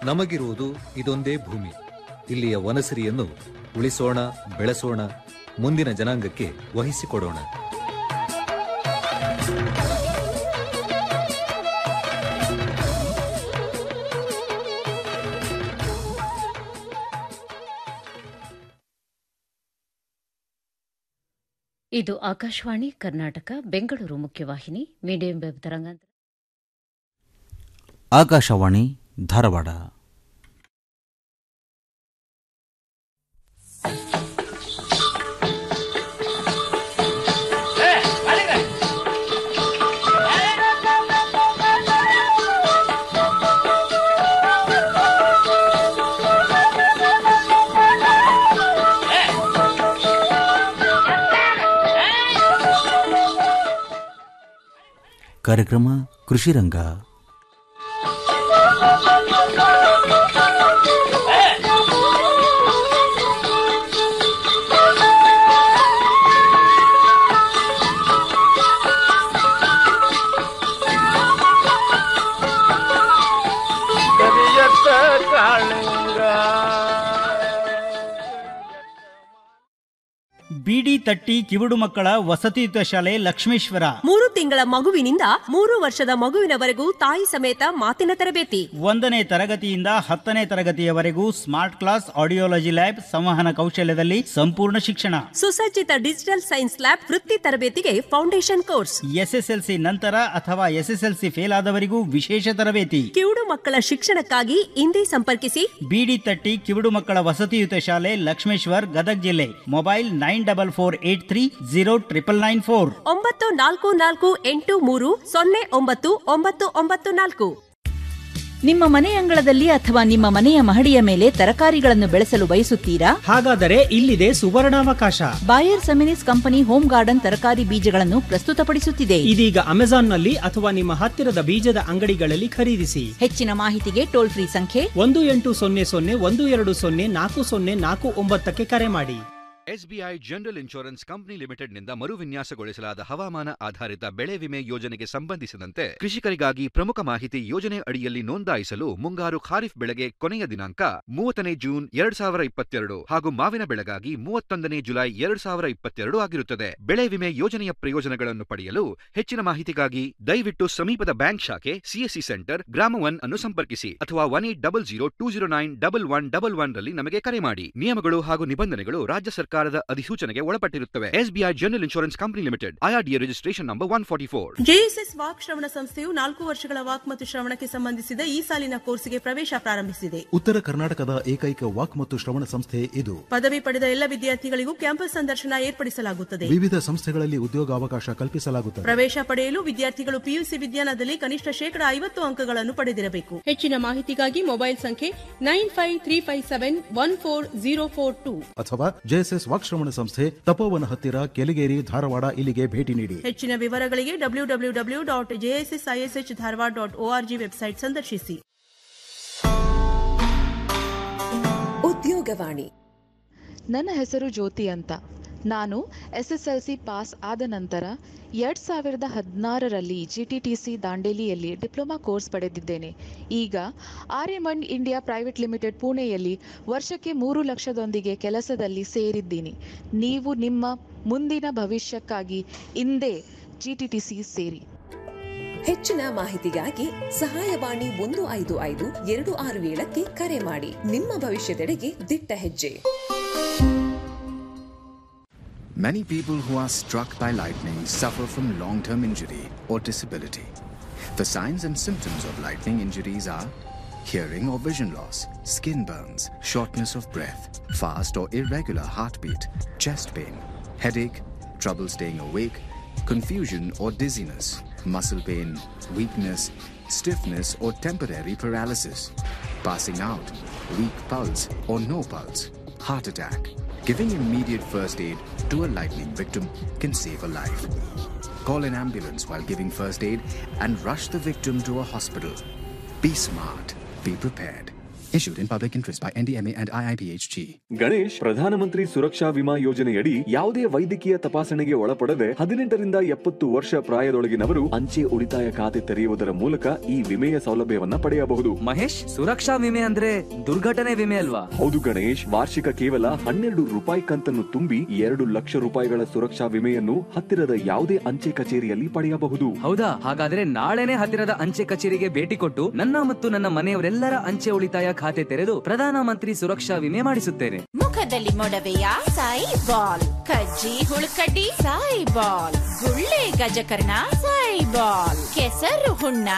ನಮಗಿರುವುದು ಇದೊಂದೇ ಭೂಮಿ ಇಲ್ಲಿಯ ವನಸಿರಿಯನ್ನು ಉಳಿಸೋಣ ಬೆಳೆಸೋಣ ಮುಂದಿನ ಜನಾಂಗಕ್ಕೆ ವಹಿಸಿಕೊಡೋಣ ಇದು ಆಕಾಶವಾಣಿ ಕರ್ನಾಟಕ ಬೆಂಗಳೂರು ಮುಖ್ಯವಾಹಿನಿ ಮೀಡಿಯಂ ವೆಬ್ ತರಂಗಾಂತರ ಆಕಾಶವಾಣಿ ಧಾರವಾಡ ಕಾರ್ಯಕ್ರಮ ಕೃಷಿ ರಂಗ ಕರಿಯತ್ತ ಕಾಳಿಂಗ ಬಿಡಿ ತಟ್ಟಿ ಕಿವುಡು ಮಕ್ಕಳ ವಸತಿಯುತ ಶಾಲೆ ಲಕ್ಷ್ಮೇಶ್ವರ ಮೂರು ತಿಂಗಳ ಮಗುವಿನಿಂದ ಮೂರು ವರ್ಷದ ಮಗುವಿನವರೆಗೂ ತಾಯಿ ಸಮೇತ ಮಾತಿನ ತರಬೇತಿ ಒಂದನೇ ತರಗತಿಯಿಂದ ಹತ್ತನೇ ತರಗತಿಯವರೆಗೂ ಸ್ಮಾರ್ಟ್ ಕ್ಲಾಸ್ ಆಡಿಯೋಲಜಿ ಲ್ಯಾಬ್ ಸಂವಹನ ಕೌಶಲ್ಯದಲ್ಲಿ ಸಂಪೂರ್ಣ ಶಿಕ್ಷಣ ಸುಸಜ್ಜಿತ ಡಿಜಿಟಲ್ ಸೈನ್ಸ್ ಲ್ಯಾಬ್ ವೃತ್ತಿ ತರಬೇತಿಗೆ ಫೌಂಡೇಶನ್ ಕೋರ್ಸ್ ಎಸ್ಎಸ್ಎಲ್ಸಿ ನಂತರ ಅಥವಾ ಎಸ್ಎಸ್ಎಲ್ಸಿ ಫೇಲ್ ಆದವರಿಗೂ ವಿಶೇಷ ತರಬೇತಿ ಕಿವುಡು ಮಕ್ಕಳ ಶಿಕ್ಷಣಕ್ಕಾಗಿ ಇಂದೇ ಸಂಪರ್ಕಿಸಿ ಬಿಡಿ ತಟ್ಟಿ ಕಿವುಡು ಮಕ್ಕಳ ವಸತಿಯುತ ಶಾಲೆ ಲಕ್ಷ್ಮೇಶ್ವರ್ ಗದಗ್ ಜಿಲ್ಲೆ mobile nine double four eight three zero triple nine four ಒಂಬತ್ತು ನಾಲ್ಕು ನಾಲ್ಕು ಎಂಟು ಮೂರು ಸೊನ್ನೆ ಒಂಬತ್ತು ಒಂಬತ್ತು ಒಂಬತ್ತು ನಾಲ್ಕು ನಿಮ್ಮ ಮನೆ ಅಂಗಳದಲ್ಲಿ ಅಥವಾ ನಿಮ್ಮ ಮನೆಯ ಮಹಡಿಯ ಮೇಲೆ ತರಕಾರಿಗಳನ್ನು ಬೆಳೆಸಲು ಬಯಸುತ್ತೀರಾ ಹಾಗಾದರೆ ಇಲ್ಲಿದೆ ಸುವರ್ಣಾವಕಾಶ Bayer Seminis company home garden ತರಕಾರಿ ಬೀಜಗಳನ್ನು ಪ್ರಸ್ತುತಪಡಿಸುತ್ತಿದೆ ಇದೀಗ ಅಮೆಜಾನ್ನಲ್ಲಿ ಅಥವಾ ನಿಮ್ಮ ಹತ್ತಿರದ ಬೀಜದ ಅಂಗಡಿಗಳಲ್ಲಿ ಖರೀದಿಸಿ ಹೆಚ್ಚಿನ ಮಾಹಿತಿಗೆ ಟೋಲ್ ಫ್ರೀ ಸಂಖ್ಯೆ ಒಂದು ಎಂಟು ಸೊನ್ನೆ ಸೊನ್ನೆ ಒಂದು ಎರಡು ಸೊನ್ನೆ ನಾಲ್ಕು ಸೊನ್ನೆ ನಾಲ್ಕು ಒಂಬತ್ತಕ್ಕೆ ಕರೆ ಮಾಡಿ ಎಸ್ಬಿಐ ಜನರಲ್ ಇನ್ಶೂರೆನ್ಸ್ ಕಂಪನಿ ಲಿಮಿಟೆಡ್ನಿಂದ ಮರುವಿನ್ಯಾಸಗೊಳಿಸಲಾದ ಹವಾಮಾನ ಆಧಾರಿತ ಬೆಳೆ ವಿಮೆ ಯೋಜನೆಗೆ ಸಂಬಂಧಿಸಿದಂತೆ ಕೃಷಿಕರಿಗಾಗಿ ಪ್ರಮುಖ ಮಾಹಿತಿ ಯೋಜನೆ ಅಡಿಯಲ್ಲಿ ನೋಂದಾಯಿಸಲು ಮುಂಗಾರು ಖಾರಿಫ್ ಬೆಳೆಗೆ ಕೊನೆಯ ದಿನಾಂಕ ಮೂವತ್ತನೇ ಜೂನ್ ಎರಡ್ ಸಾವಿರ ಇಪ್ಪತ್ತೆರಡು ಹಾಗೂ ಮಾವಿನ ಬೆಳೆಗಾಗಿ ಮೂವತ್ತೊಂದನೇ ಜುಲೈ ಎರಡ್ ಸಾವಿರ ಇಪ್ಪತ್ತೆರಡು ಆಗಿರುತ್ತದೆ ಬೆಳೆ ವಿಮೆ ಯೋಜನೆಯ ಪ್ರಯೋಜನಗಳನ್ನು ಪಡೆಯಲು ಹೆಚ್ಚಿನ ಮಾಹಿತಿಗಾಗಿ ದಯವಿಟ್ಟು ಸಮೀಪದ ಬ್ಯಾಂಕ್ ಶಾಖೆ ಸಿಎಸ್ಸಿ ಸೆಂಟರ್ ಗ್ರಾಮ ಒನ್ ಅನ್ನು ಸಂಪರ್ಕಿಸಿ ಅಥವಾ one eight double zero two zero nine double one double one ರಲ್ಲಿ ನಮಗೆ ಕರೆ ಮಾಡಿ ನಿಯಮಗಳು ಹಾಗೂ ನಿಬಂಧನೆಗಳು ರಾಜ್ಯ ಸರ್ಕಾರದ ಅಧಿಸೂಚನೆಗೆ ಒಳಪಟ್ಟಿರುತ್ತವೆ SBI general insurance company limited IRDA registration number one forty four JSS ವಾಕ್ ಶ್ರವಣ ಸಂಸ್ಥೆಯು ನಾಲ್ಕು ವರ್ಷಗಳ ವಾಕ್ ಮತ್ತು ಶ್ರವಣಕ್ಕೆ ಸಂಬಂಧಿಸಿದ ಈ ಸಾಲಿನ ಕೋರ್ಸ್ಗೆ ಪ್ರವೇಶ ಪ್ರಾರಂಭಿಸಿದೆ ಉತ್ತರ ಕರ್ನಾಟಕದ ಏಕೈಕ ವಾಕ್ ಮತ್ತು ಶ್ರವಣ ಸಂಸ್ಥೆ ಇದು ಪದವಿ ಪಡೆದ ಎಲ್ಲ ವಿದ್ಯಾರ್ಥಿಗಳಿಗೂ ಕ್ಯಾಂಪಸ್ ಸಂದರ್ಶನ ಏರ್ಪಡಿಸಲಾಗುತ್ತದೆ ವಿವಿಧ ಸಂಸ್ಥೆಗಳಲ್ಲಿ ಉದ್ಯೋಗಾವಕಾಶ ಕಲ್ಪಿಸಲಾಗುತ್ತದೆ ಪ್ರವೇಶ ಪಡೆಯಲು ವಿದ್ಯಾರ್ಥಿಗಳು ಪಿಯುಸಿ ವಿಜ್ಞಾನದಲ್ಲಿ ಕನಿಷ್ಠ ಶೇಕಡ ಐವತ್ತು ಅಂಕಗಳನ್ನು ಪಡೆದಿರಬೇಕು ಹೆಚ್ಚಿನ ಮಾಹಿತಿಗಾಗಿ ಮೊಬೈಲ್ ಸಂಖ್ಯೆ nine five three five seven one four zero four two ಅಥವಾ ಜೆಎಸ್ಎಸ್ ವಾಕ್ ಶ್ರವಣ ಸಂಸ್ಥೆ ತಪೋವನ ಹತ್ತಿರ ಕೆಲಿಗೇರಿ ಧಾರವಾಡ ಇಲ್ಲಿಗೆ ಭೇಟಿ ನೀಡಿ ಹೆಚ್ಚಿನ ವಿವರಗಳಿಗೆ W W W dot JSS ISH Dharwad dot ORG website ಸಂದರ್ಶಿಸಿ ಉದ್ಯೋಗವಾಣಿ ನನ್ನ ಹೆಸರು ಜ್ಯೋತಿ ಅಂತ ನಾನು S S L C pass ಆದ ನಂತರ ಎರಡು ಸಾವಿರದ ಹದಿನಾರರಲ್ಲಿ ಜಿ ಟಿ ಟಿ ಸಿ ದಾಂಡೇಲಿಯಲ್ಲಿ ಡಿಪ್ಲೊಮಾ ಕೋರ್ಸ್ ಪಡೆದಿದ್ದೇನೆ ಈಗ ಆರ್ಯಮಂಡ್ ಇಂಡಿಯಾ ಪ್ರೈವೇಟ್ ಲಿಮಿಟೆಡ್ ಪುಣೆಯಲ್ಲಿ ವರ್ಷಕ್ಕೆ ಮೂರು ಲಕ್ಷದೊಂದಿಗೆ ಕೆಲಸದಲ್ಲಿ ಸೇರಿದ್ದೀನಿ ನೀವು ನಿಮ್ಮ ಮುಂದಿನ ಭವಿಷ್ಯಕ್ಕಾಗಿ ಇಂದೇ ಜಿ ಟಿ ಟಿ ಸಿ ಸೇರಿ ಹೆಚ್ಚಿನ ಮಾಹಿತಿಗಾಗಿ ಸಹಾಯವಾಣಿ ಒಂದು ಐದು ಐದು ಎರಡು ಆರು ಏಳಕ್ಕೆ ಕರೆ ಮಾಡಿ ನಿಮ್ಮ ಭವಿಷ್ಯದೆಡೆಗೆ ದಿಟ್ಟ ಹೆಜ್ಜೆ Many people who are struck by lightning suffer from long term injury or disability. The signs and symptoms of lightning injuries are hearing or vision loss, skin burns, shortness of breath, fast or irregular heartbeat, chest pain, headache, trouble staying awake, confusion or dizziness, muscle pain, weakness, stiffness or temporary paralysis, passing out, weak pulse or no pulse, heart attack. Giving immediate first aid to a lightning victim can save a life. Call an ambulance while giving first aid and rush the victim to a hospital. Be smart. Be prepared. Issued in public interest by NDMA and IIPHG. Ganesh ಪ್ರಧಾನಮಂತ್ರಿ ಸುರಕ್ಷಾ ವಿಮಾ ಯೋಜನೆಯಡಿ ಯಾವುದೇ ವೈದ್ಯಕೀಯ ತಪಾಸಣೆಗೆ ಒಳಪಡದೆ ಹದಿನೆಂಟರಿಂದ ಎಪ್ಪತ್ತು ವರ್ಷ ಪ್ರಾಯದೊಳಗಿನವರು ಅಂಚೆ ಉಳಿತಾಯ ಖಾತೆ ತೆರೆಯುವುದರ ಮೂಲಕ ಈ ವಿಮೆಯ ಸೌಲಭ್ಯವನ್ನ ಪಡೆಯಬಹುದು ಮಹೇಶ್ ಸುರಕ್ಷಾ ವಿಮೆ ಅಂದ್ರೆ ದುರ್ಘಟನೆ ವಿಮೆ ಅಲ್ವಾ ಹೌದು ಗಣೇಶ್ ವಾರ್ಷಿಕ ಕೇವಲ ಹನ್ನೆರಡು ರೂಪಾಯಿ ಕಂತನ್ನು ತುಂಬಿ ಎರಡು ಲಕ್ಷ ರೂಪಾಯಿಗಳ ಸುರಕ್ಷಾ ವಿಮೆಯನ್ನು ಹತ್ತಿರದ ಯಾವುದೇ ಅಂಚೆ ಕಚೇರಿಯಲ್ಲಿ ಪಡೆಯಬಹುದು ಹೌದಾ ಹಾಗಾದ್ರೆ ನಾಳೆನೆ ಹತ್ತಿರದ ಅಂಚೆ ಕಚೇರಿಗೆ ಭೇಟಿ ಕೊಟ್ಟು ನನ್ನ ಮತ್ತು ನನ್ನ ಮನೆಯವರೆಲ್ಲರ ಅಂಚೆ ಉಳಿತಾಯ ಖಾತೆ ತೆರೆದು ಪ್ರಧಾನಮಂತ್ರಿ ಸುರಕ್ಷಾ ವಿಮೆ ಮಾಡಿಸುತ್ತೇನೆ ಮುಖದಲ್ಲಿ ಮೊಡವೆಯ ಸಾಯಿ ಬಾಲ್ ಕಜ್ಜಿ ಹುಳುಕಡ್ಡಿ ಸಾಯಿ ಬಾಲ್ ಗುಳ್ಳೆ ಗಜಕರ್ಣ ಸಾಯಿ ಬಾಲ್ ಕೆಸರು ಹುಣ್ಣ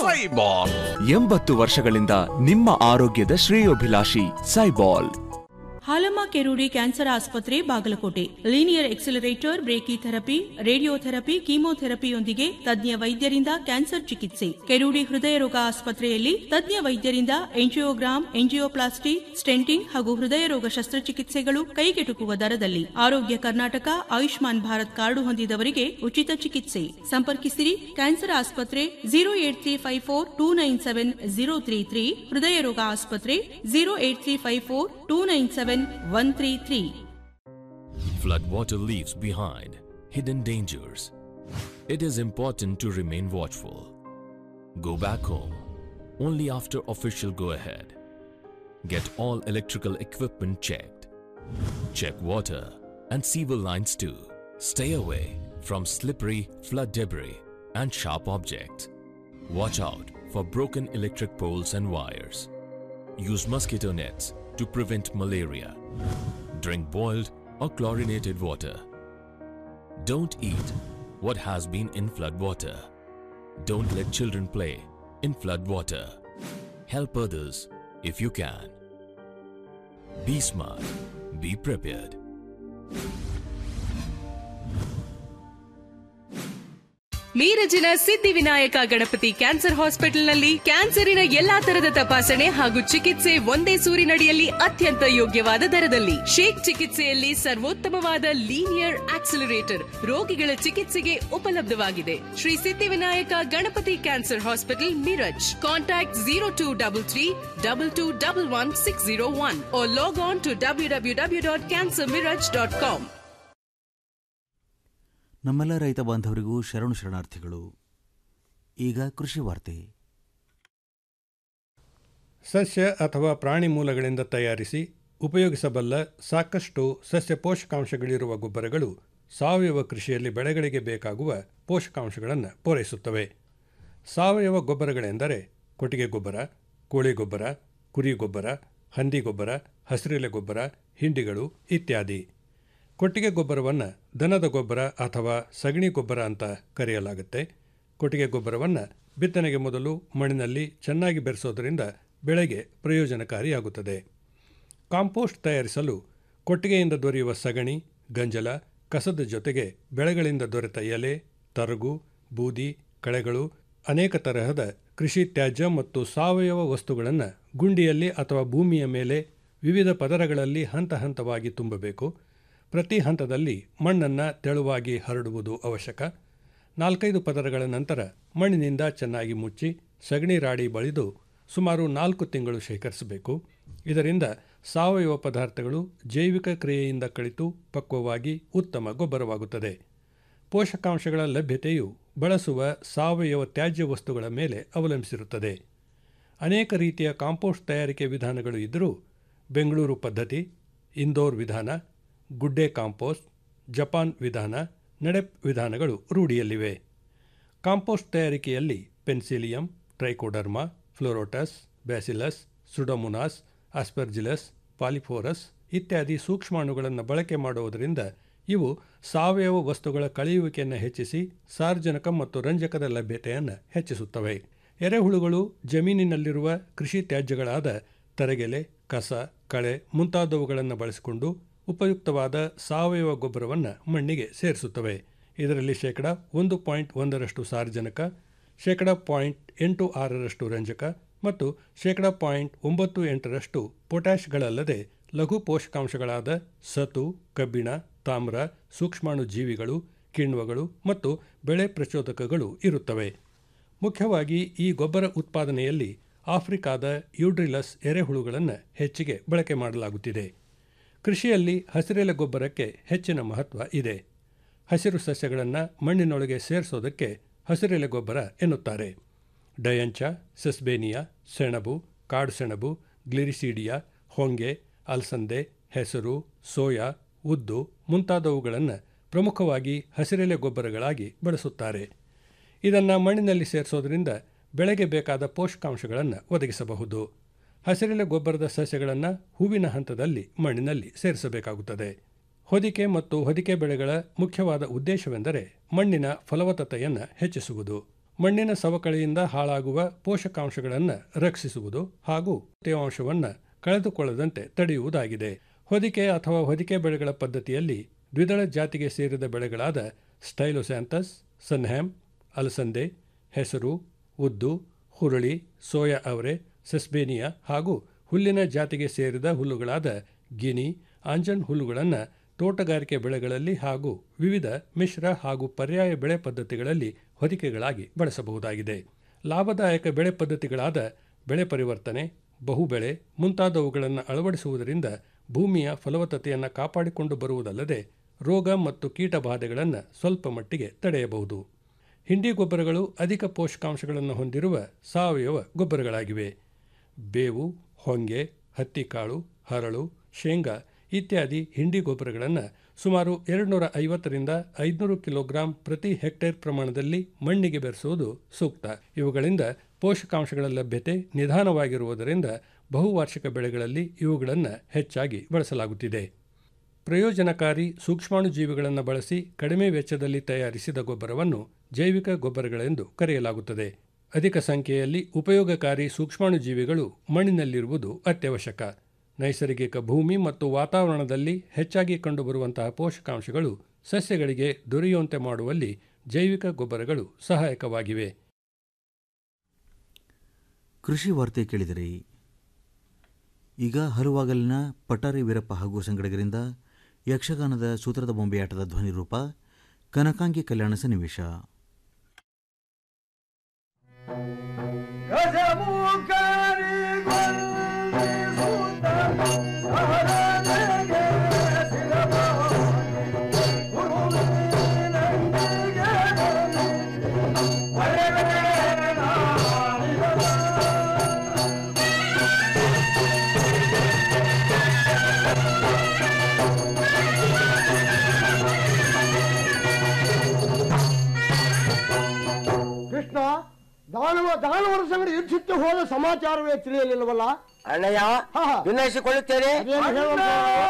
ಎಂಬತ್ತು ವರ್ಷಗಳಿಂದ ನಿಮ್ಮ ಆರೋಗ್ಯದ ಶ್ರೇಯೋಭಿಲಾಷಿ ಸೈಬಾಲ್ ಹಾಲಮ್ಮ ಕೆರೂಡಿ ಕ್ಯಾನ್ಸರ್ ಆಸ್ಪತ್ರೆ Bagalkot linear accelerator brachytherapy radiotherapy ಕೀಮೋಥೆರಪಿಯೊಂದಿಗೆ ತಜ್ಞ ವೈದ್ಯರಿಂದ ಕ್ಯಾನ್ಸರ್ ಚಿಕಿತ್ಸೆ ಕೆರೂಡಿ ಹೃದಯ ರೋಗ ಆಸ್ಪತ್ರೆಯಲ್ಲಿ ತಜ್ಞ ವೈದ್ಯರಿಂದ ಎಂಜಿಯೋಗ್ರಾಮ್ ಎಂಜಿಯೋಪ್ಲಾಸ್ಟಿ ಸ್ಟೆಂಟಿಂಗ್ ಹಾಗೂ ಹೃದಯ ರೋಗ ಶಸ್ತ್ರಚಿಕಿತ್ಸೆಗಳು ಕೈಗೆಟುಕುವ ದರದಲ್ಲಿ ಆರೋಗ್ಯ ಕರ್ನಾಟಕ ಆಯುಷ್ಮಾನ್ ಭಾರತ್ ಕಾರ್ಡು ಹೊಂದಿದವರಿಗೆ ಉಚಿತ ಚಿಕಿತ್ಸೆ ಸಂಪರ್ಕಿಸಿರಿ ಕ್ಯಾನ್ಸರ್ ಆಸ್ಪತ್ರೆ zero eight three five four two nine seven zero three three ಹೃದಯ ರೋಗ ಆಸ್ಪತ್ರೆ zero eight three five four two nine seven one three three Floodwater leaves behind hidden dangers. It is important to remain watchful. Go back home only after official go ahead. Get all electrical equipment checked. Check water and sewer lines too. Stay away from slippery flood debris and sharp objects. Watch out for broken electric poles and wires. Use mosquito nets to prevent malaria. Drink boiled or chlorinated water. Don't eat what has been in flood water. Don't let children play in flood water. Help others if you can. Be smart. Be prepared. ಮೀರಜಿನ Siddhivinayak Ganapati cancer ಹಾಸ್ಪಿಟಲ್ನಲ್ಲಿ ಕ್ಯಾನ್ಸರಿನ ಎಲ್ಲಾ ತರದ ತಪಾಸಣೆ ಹಾಗೂ ಚಿಕಿತ್ಸೆ ಒಂದೇ ಸೂರಿನಡಿಯಲ್ಲಿ ಅತ್ಯಂತ ಯೋಗ್ಯವಾದ ದರದಲ್ಲಿ ಶೇಕ್ ಚಿಕಿತ್ಸೆಯಲ್ಲಿ ಸರ್ವೋತ್ತಮವಾದ ಲೀನಿಯರ್ ಆಕ್ಸಿಲರೇಟರ್ ರೋಗಿಗಳ ಚಿಕಿತ್ಸೆಗೆ ಉಪಲಬ್ಧವಾಗಿದೆ Shri Siddhivinayak Ganapati cancer hospital Miraj contact zero two double three double two double one six zero one log on to W W W dot cancer Miraj dot com ನಮ್ಮೆಲ್ಲ ರೈತ ಬಾಂಧವರಿಗೂ ಶರಣು ಶರಣಾರ್ಥಿಗಳು ಈಗ ಕೃಷಿ ವಾರ್ತೆ ಸಸ್ಯ ಅಥವಾ ಪ್ರಾಣಿ ಮೂಲಗಳಿಂದ ತಯಾರಿಸಿ ಉಪಯೋಗಿಸಬಲ್ಲ ಸಾಕಷ್ಟು ಸಸ್ಯ ಪೋಷಕಾಂಶಗಳಿರುವ ಗೊಬ್ಬರಗಳು ಸಾವಯವ ಕೃಷಿಯಲ್ಲಿ ಬೆಳೆಗಳಿಗೆ ಬೇಕಾಗುವ ಪೋಷಕಾಂಶಗಳನ್ನು ಪೂರೈಸುತ್ತವೆ ಸಾವಯವ ಗೊಬ್ಬರಗಳೆಂದರೆ ಕೊಟ್ಟಿಗೆ ಗೊಬ್ಬರ ಕೋಳಿ ಗೊಬ್ಬರ ಕುರಿ ಗೊಬ್ಬರ ಹಂದಿ ಗೊಬ್ಬರ ಹಸಿರೆಲೆ ಗೊಬ್ಬರ ಹಿಂಡಿಗಳು ಇತ್ಯಾದಿ ಕೊಟ್ಟಿಗೆ ಗೊಬ್ಬರವನ್ನು ದನದ ಗೊಬ್ಬರ ಅಥವಾ ಸಗಣಿ ಗೊಬ್ಬರ ಅಂತ ಕರೆಯಲಾಗುತ್ತೆ ಕೊಟ್ಟಿಗೆ ಗೊಬ್ಬರವನ್ನು ಬಿತ್ತನೆಗೆ ಮೊದಲು ಮಣ್ಣಿನಲ್ಲಿ ಚೆನ್ನಾಗಿ ಬೆರೆಸೋದರಿಂದ ಬೆಳೆಗೆ ಪ್ರಯೋಜನಕಾರಿಯಾಗುತ್ತದೆ ಕಾಂಪೋಸ್ಟ್ ತಯಾರಿಸಲು ಕೊಟ್ಟಿಗೆಯಿಂದ ದೊರೆಯುವ ಸಗಣಿ ಗಂಜಲ ಕಸದ ಜೊತೆಗೆ ಬೆಳೆಗಳಿಂದ ದೊರೆತ ಎಲೆ ತರಗು ಬೂದಿ ಕಳೆಗಳು ಅನೇಕ ತರಹದ ಕೃಷಿ ತ್ಯಾಜ್ಯ ಮತ್ತು ಸಾವಯವ ವಸ್ತುಗಳನ್ನು ಗುಂಡಿಯಲ್ಲಿ ಅಥವಾ ಭೂಮಿಯ ಮೇಲೆ ವಿವಿಧ ಪದರಗಳಲ್ಲಿ ಹಂತ ಹಂತವಾಗಿ ತುಂಬಬೇಕು ಪ್ರತಿ ಹಂತದಲ್ಲಿ ಮಣ್ಣನ್ನು ತೆಳುವಾಗಿ ಹರಡುವುದು ಅವಶ್ಯಕ ನಾಲ್ಕೈದು ಪದರಗಳ ನಂತರ ಮಣ್ಣಿನಿಂದ ಚೆನ್ನಾಗಿ ಮುಚ್ಚಿ ಸಗಣಿ ರಾಡಿ ಬಳಿದು ಸುಮಾರು ನಾಲ್ಕು ತಿಂಗಳು ಶೇಖರಿಸಬೇಕು ಇದರಿಂದ ಸಾವಯವ ಪದಾರ್ಥಗಳು ಜೈವಿಕ ಕ್ರಿಯೆಯಿಂದ ಕಳಿತು ಪಕ್ವವಾಗಿ ಉತ್ತಮ ಗೊಬ್ಬರವಾಗುತ್ತದೆ ಪೋಷಕಾಂಶಗಳ ಲಭ್ಯತೆಯು ಬಳಸುವ ಸಾವಯವ ತ್ಯಾಜ್ಯ ವಸ್ತುಗಳ ಮೇಲೆ ಅವಲಂಬಿಸಿರುತ್ತದೆ ಅನೇಕ ರೀತಿಯ ಕಾಂಪೋಸ್ಟ್ ತಯಾರಿಕೆ ವಿಧಾನಗಳು ಇದ್ದರೂ ಬೆಂಗಳೂರು ಪದ್ಧತಿ ಇಂದೋರ್ ವಿಧಾನ ಗುಡ್ಡೆ ಕಾಂಪೋಸ್ಟ್ ಜಪಾನ್ ವಿಧಾನ ನಡೆಪ್ ವಿಧಾನಗಳು ರೂಢಿಯಲ್ಲಿವೆ ಕಾಂಪೋಸ್ಟ್ ತಯಾರಿಕೆಯಲ್ಲಿ penicillium trichoderma pleurotus bacillus pseudomonas aspergillus polyporus ಇತ್ಯಾದಿ ಸೂಕ್ಷ್ಮಾಣುಗಳನ್ನು ಬಳಕೆ ಮಾಡುವುದರಿಂದ ಇವು ಸಾವಯವ ವಸ್ತುಗಳ ಕಳೆಯುವಿಕೆಯನ್ನು ಹೆಚ್ಚಿಸಿ ಸಾರ್ವಜನಿಕ ಮತ್ತು ರಂಜಕದ ಲಭ್ಯತೆಯನ್ನು ಹೆಚ್ಚಿಸುತ್ತವೆ ಎರೆಹುಳುಗಳು ಜಮೀನಿನಲ್ಲಿರುವ ಕೃಷಿ ತ್ಯಾಜ್ಯಗಳಾದ ತರಗೆಲೆ ಕಸ ಕಳೆ ಮುಂತಾದವುಗಳನ್ನು ಬಳಸಿಕೊಂಡು ಉಪಯುಕ್ತವಾದ ಸಾವಯವ ಗೊಬ್ಬರವನ್ನು ಮಣ್ಣಿಗೆ ಸೇರಿಸುತ್ತವೆ ಇದರಲ್ಲಿ ಶೇಕಡ ಒಂದು ಪಾಯಿಂಟ್ ಒಂದರಷ್ಟು ಸಾರ್ವಜನಿಕ ಶೇಕಡ ಪಾಯಿಂಟ್ ಎಂಟು ಆರರಷ್ಟು ರಂಜಕ ಮತ್ತು ಶೇಕಡ ಪಾಯಿಂಟ್ ಒಂಬತ್ತು ಎಂಟರಷ್ಟು ಪೊಟ್ಯಾಷ್ಗಳಲ್ಲದೆ ಲಘು ಪೋಷಕಾಂಶಗಳಾದ ಸತು ಕಬ್ಬಿಣ ತಾಮ್ರ ಸೂಕ್ಷ್ಮಾಣು ಜೀವಿಗಳು ಕಿಣ್ವಗಳು ಮತ್ತು ಬೆಳೆ ಪ್ರಚೋದಕಗಳು ಇರುತ್ತವೆ ಮುಖ್ಯವಾಗಿ ಈ ಗೊಬ್ಬರ ಉತ್ಪಾದನೆಯಲ್ಲಿ ಆಫ್ರಿಕಾದ ಯೂಡ್ರಿಲಸ್ ಎರೆಹುಳುಗಳನ್ನು ಹೆಚ್ಚಿಗೆ ಬಳಕೆ ಮಾಡಲಾಗುತ್ತಿದೆ ಕೃಷಿಯಲ್ಲಿ ಹಸಿರೆಲೆ ಗೊಬ್ಬರಕ್ಕೆ ಹೆಚ್ಚಿನ ಮಹತ್ವ ಇದೆ ಹಸಿರು ಸಸ್ಯಗಳನ್ನು ಮಣ್ಣಿನೊಳಗೆ ಸೇರಿಸೋದಕ್ಕೆ ಹಸಿರೆಲೆ ಗೊಬ್ಬರ ಎನ್ನುತ್ತಾರೆ ಡಯಂಚ ಸೆಸ್ಬೇನಿಯಾ ಸೆಣಬು ಕಾಡು ಸೆಣಬು ಗ್ಲಿರಿಸೀಡಿಯಾ ಹೊಂಗೆ ಅಲಸಂದೆ ಹೆಸರು ಸೋಯಾ ಉದ್ದು ಮುಂತಾದವುಗಳನ್ನು ಪ್ರಮುಖವಾಗಿ ಹಸಿರೆಲೆ ಗೊಬ್ಬರಗಳಾಗಿ ಬಳಸುತ್ತಾರೆ ಇದನ್ನು ಮಣ್ಣಿನಲ್ಲಿ ಸೇರಿಸೋದ್ರಿಂದ ಬೆಳೆಗೆ ಬೇಕಾದ ಪೋಷಕಾಂಶಗಳನ್ನು ಒದಗಿಸಬಹುದು ಹಸಿರೆಲೆ ಗೊಬ್ಬರದ ಸಸ್ಯಗಳನ್ನು ಹೂವಿನ ಹಂತದಲ್ಲಿ ಮಣ್ಣಿನಲ್ಲಿ ಸೇರಿಸಬೇಕಾಗುತ್ತದೆ ಹೊದಿಕೆ ಮತ್ತು ಹೊದಿಕೆ ಬೆಳೆಗಳ ಮುಖ್ಯವಾದ ಉದ್ದೇಶವೆಂದರೆ ಮಣ್ಣಿನ ಫಲವತ್ತತೆಯನ್ನು ಹೆಚ್ಚಿಸುವುದು ಮಣ್ಣಿನ ಸವಕಳಿಯಿಂದ ಹಾಳಾಗುವ ಪೋಷಕಾಂಶಗಳನ್ನು ರಕ್ಷಿಸುವುದು ಹಾಗೂ ತೇವಾಂಶವನ್ನು ಕಳೆದುಕೊಳ್ಳದಂತೆ ತಡೆಯುವುದಾಗಿದೆ ಹೊದಿಕೆ ಅಥವಾ ಹೊದಿಕೆ ಬೆಳೆಗಳ ಪದ್ಧತಿಯಲ್ಲಿ ದ್ವಿದಳ ಜಾತಿಗೆ ಸೇರಿದ ಬೆಳೆಗಳಾದ ಸ್ಟೈಲೋಸ್ಯಾಂಥಸ್ ಸನ್ಹ್ಯಾಮ್ ಅಲಸಂದೆ ಹೆಸರು ಉದ್ದು ಹುರುಳಿ ಸೋಯಾ ಅವರೆ ಸೆಸ್ಬೇನಿಯಾ ಹಾಗೂ ಹುಲ್ಲಿನ ಜಾತಿಗೆ ಸೇರಿದ ಹುಲ್ಲುಗಳಾದ ಗಿನಿ ಆಂಜನ್ ಹುಲ್ಲುಗಳನ್ನು ತೋಟಗಾರಿಕೆ ಬೆಳೆಗಳಲ್ಲಿ ಹಾಗೂ ವಿವಿಧ ಮಿಶ್ರ ಹಾಗೂ ಪರ್ಯಾಯ ಬೆಳೆ ಪದ್ಧತಿಗಳಲ್ಲಿ ಹೊದಿಕೆಗಳಾಗಿ ಬಳಸಬಹುದಾಗಿದೆ ಲಾಭದಾಯಕ ಬೆಳೆ ಪದ್ಧತಿಗಳಾದ ಬೆಳೆ ಪರಿವರ್ತನೆ ಬಹುಬೆಳೆ ಮುಂತಾದವುಗಳನ್ನು ಅಳವಡಿಸುವುದರಿಂದ ಭೂಮಿಯ ಫಲವತ್ತತೆಯನ್ನು ಕಾಪಾಡಿಕೊಂಡು ಬರುವುದಲ್ಲದೆ ರೋಗ ಮತ್ತು ಕೀಟ ಬಾಧೆಗಳನ್ನು ಸ್ವಲ್ಪ ಮಟ್ಟಿಗೆ ತಡೆಯಬಹುದು ಹಿಂಡಿ ಗೊಬ್ಬರಗಳು ಅಧಿಕ ಪೋಷಕಾಂಶಗಳನ್ನು ಹೊಂದಿರುವ ಸಾವಯವ ಗೊಬ್ಬರಗಳಾಗಿವೆ ಬೇವು ಹೊಂಗೆ ಹತ್ತಿಕಾಳು ಹರಳು ಶೇಂಗಾ ಇತ್ಯಾದಿ ಹಿಂಡಿ ಗೊಬ್ಬರಗಳನ್ನು ಸುಮಾರು ಎರಡುನೂರ ಐವತ್ತರಿಂದ ಐದುನೂರು ಕಿಲೋಗ್ರಾಂ ಪ್ರತಿ ಹೆಕ್ಟೇರ್ ಪ್ರಮಾಣದಲ್ಲಿ ಮಣ್ಣಿಗೆ ಬೆರೆಸುವುದು ಸೂಕ್ತ ಇವುಗಳಿಂದ ಪೋಷಕಾಂಶಗಳ ಲಭ್ಯತೆ ನಿಧಾನವಾಗಿರುವುದರಿಂದ ಬಹುವಾರ್ಷಿಕ ಬೆಳೆಗಳಲ್ಲಿ ಇವುಗಳನ್ನು ಹೆಚ್ಚಾಗಿ ಬಳಸಲಾಗುತ್ತಿದೆ ಪ್ರಯೋಜನಕಾರಿ ಸೂಕ್ಷ್ಮಾಣುಜೀವಿಗಳನ್ನು ಬಳಸಿ ಕಡಿಮೆ ವೆಚ್ಚದಲ್ಲಿ ತಯಾರಿಸಿದ ಗೊಬ್ಬರವನ್ನು ಜೈವಿಕ ಗೊಬ್ಬರಗಳೆಂದು ಕರೆಯಲಾಗುತ್ತದೆ ಅಧಿಕ ಸಂಖ್ಯೆಯಲ್ಲಿ ಉಪಯೋಗಕಾರಿ ಸೂಕ್ಷ್ಮಾಣುಜೀವಿಗಳು ಮಣ್ಣಿನಲ್ಲಿರುವುದು ಅತ್ಯವಶ್ಯಕ ನೈಸರ್ಗಿಕ ಭೂಮಿ ಮತ್ತು ವಾತಾವರಣದಲ್ಲಿ ಹೆಚ್ಚಾಗಿ ಕಂಡುಬರುವಂತಹ ಪೋಷಕಾಂಶಗಳು ಸಸ್ಯಗಳಿಗೆ ದೊರೆಯುವಂತೆ ಮಾಡುವಲ್ಲಿ ಜೈವಿಕ ಗೊಬ್ಬರಗಳು ಸಹಾಯಕವಾಗಿವೆ ಕೃಷಿ ವಾರ್ತೆ ಕೇಳಿದಿರಿ ಈಗ ಹಲವಾಗಲಿನ ಪಟಾರಿ ವೀರಪ್ಪ ಹಾಗೂ ಸಂಗಡಿಗರಿಂದ ಯಕ್ಷಗಾನದ ಸೂತ್ರದ ಬೊಂಬೆಯಾಟದ ಧ್ವನಿ ರೂಪ ಕನಕಾಂಗಿ ಕಲ್ಯಾಣ ಸನ್ನಿವೇಶ ಕೃಷ್ಣ ದಾನವ ದಾನವರ ಸಂಗಡ ಯುದ್ಧಕ್ಕೆ ಹೋದ ಸಮಾಚಾರವೇ ತಿಳಿಯಲಿಲ್ಲವಲ್ಲ ಅಣ್ಣಯ್ಯ ವಿನಯಿಸಿಕೊಳ್ಳುತ್ತೇನೆ ಅದೇನು ಹೇಳುವಂತ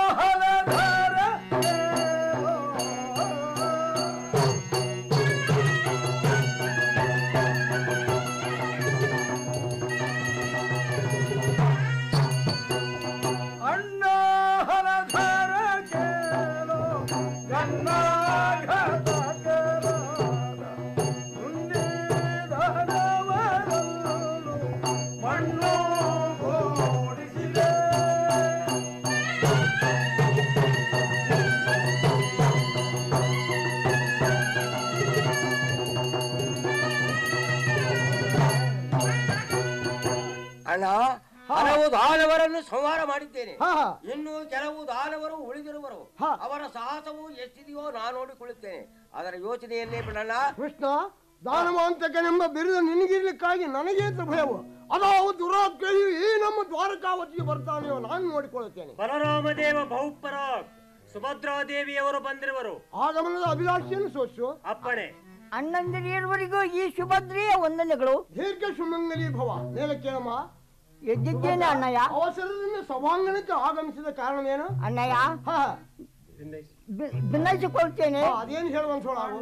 ಅಣ್ಣ ಹಲವು ದಾನವರನ್ನು ಸಂಹಾರ ಮಾಡಿದ್ದೇನೆ ಇನ್ನು ಕೆಲವು ದಾನವರು ಉಳಿದಿರುವರು ಅವರ ಸಾಹಸವು ಎಷ್ಟಿದೆಯೋ ನಾನು ನೋಡಿಕೊಳ್ಳುತ್ತೇನೆ ಅದರ ಯೋಚನೆಯನ್ನೇ ಬಿಡಣ್ಣ ಕೃಷ್ಣ ದಾನವಾಂತಕನೆಂಬ ಬಿರುದು ನಿನಗಿರ್ಲಿಕ್ಕಾಗಿ ನನಗೇ ಭಯವು ಅದಾವ ದುರಾತ್ಮೆಯು ಈ ನಮ್ಮ ದ್ವಾರಕಾವತಿಗೆ ಬರ್ತಾನೆಯೋ ನಾನು ನೋಡಿಕೊಳ್ಳುತ್ತೇನೆ ಬಲರಾಮದೇವ ಬಹುಪರ ಸುಭದ್ರಾದೇವಿಯವರು ಬಂದಿರುವರು ಆಗಮನದ ಅಭಿಲಾಷೆಯನ್ನು ಸೋಸು ಅಪ್ಪಣೆ ಅಣ್ಣಂದಿರಿರುವರಿಗೂ ಈ ಸುಭದ್ರೆಯ ವಂದನೆಗಳು ದೀರ್ಘ ಸುಮಂಗಲಿ ಭವ ಮೇಲೆ ಕೇಳಮ್ಮ ಎದ್ದಿದ್ದೇನೆ ಅಣ್ಣಯ್ಯ ಅವಸರದಿಂದ ಸಭಾಂಗಣಕ್ಕೆ ಆಗಮಿಸಿದ ಕಾರಣವೇನು ಅಣ್ಣಯ್ಯ ಹಾ ಬಿ- ಭಿನ್ನಯಿಸಿಕೊಳ್ತೇನೆ ಹಾ, ಅದೇನು ಹೇಳುವಂತ ಸೋಳಾಗು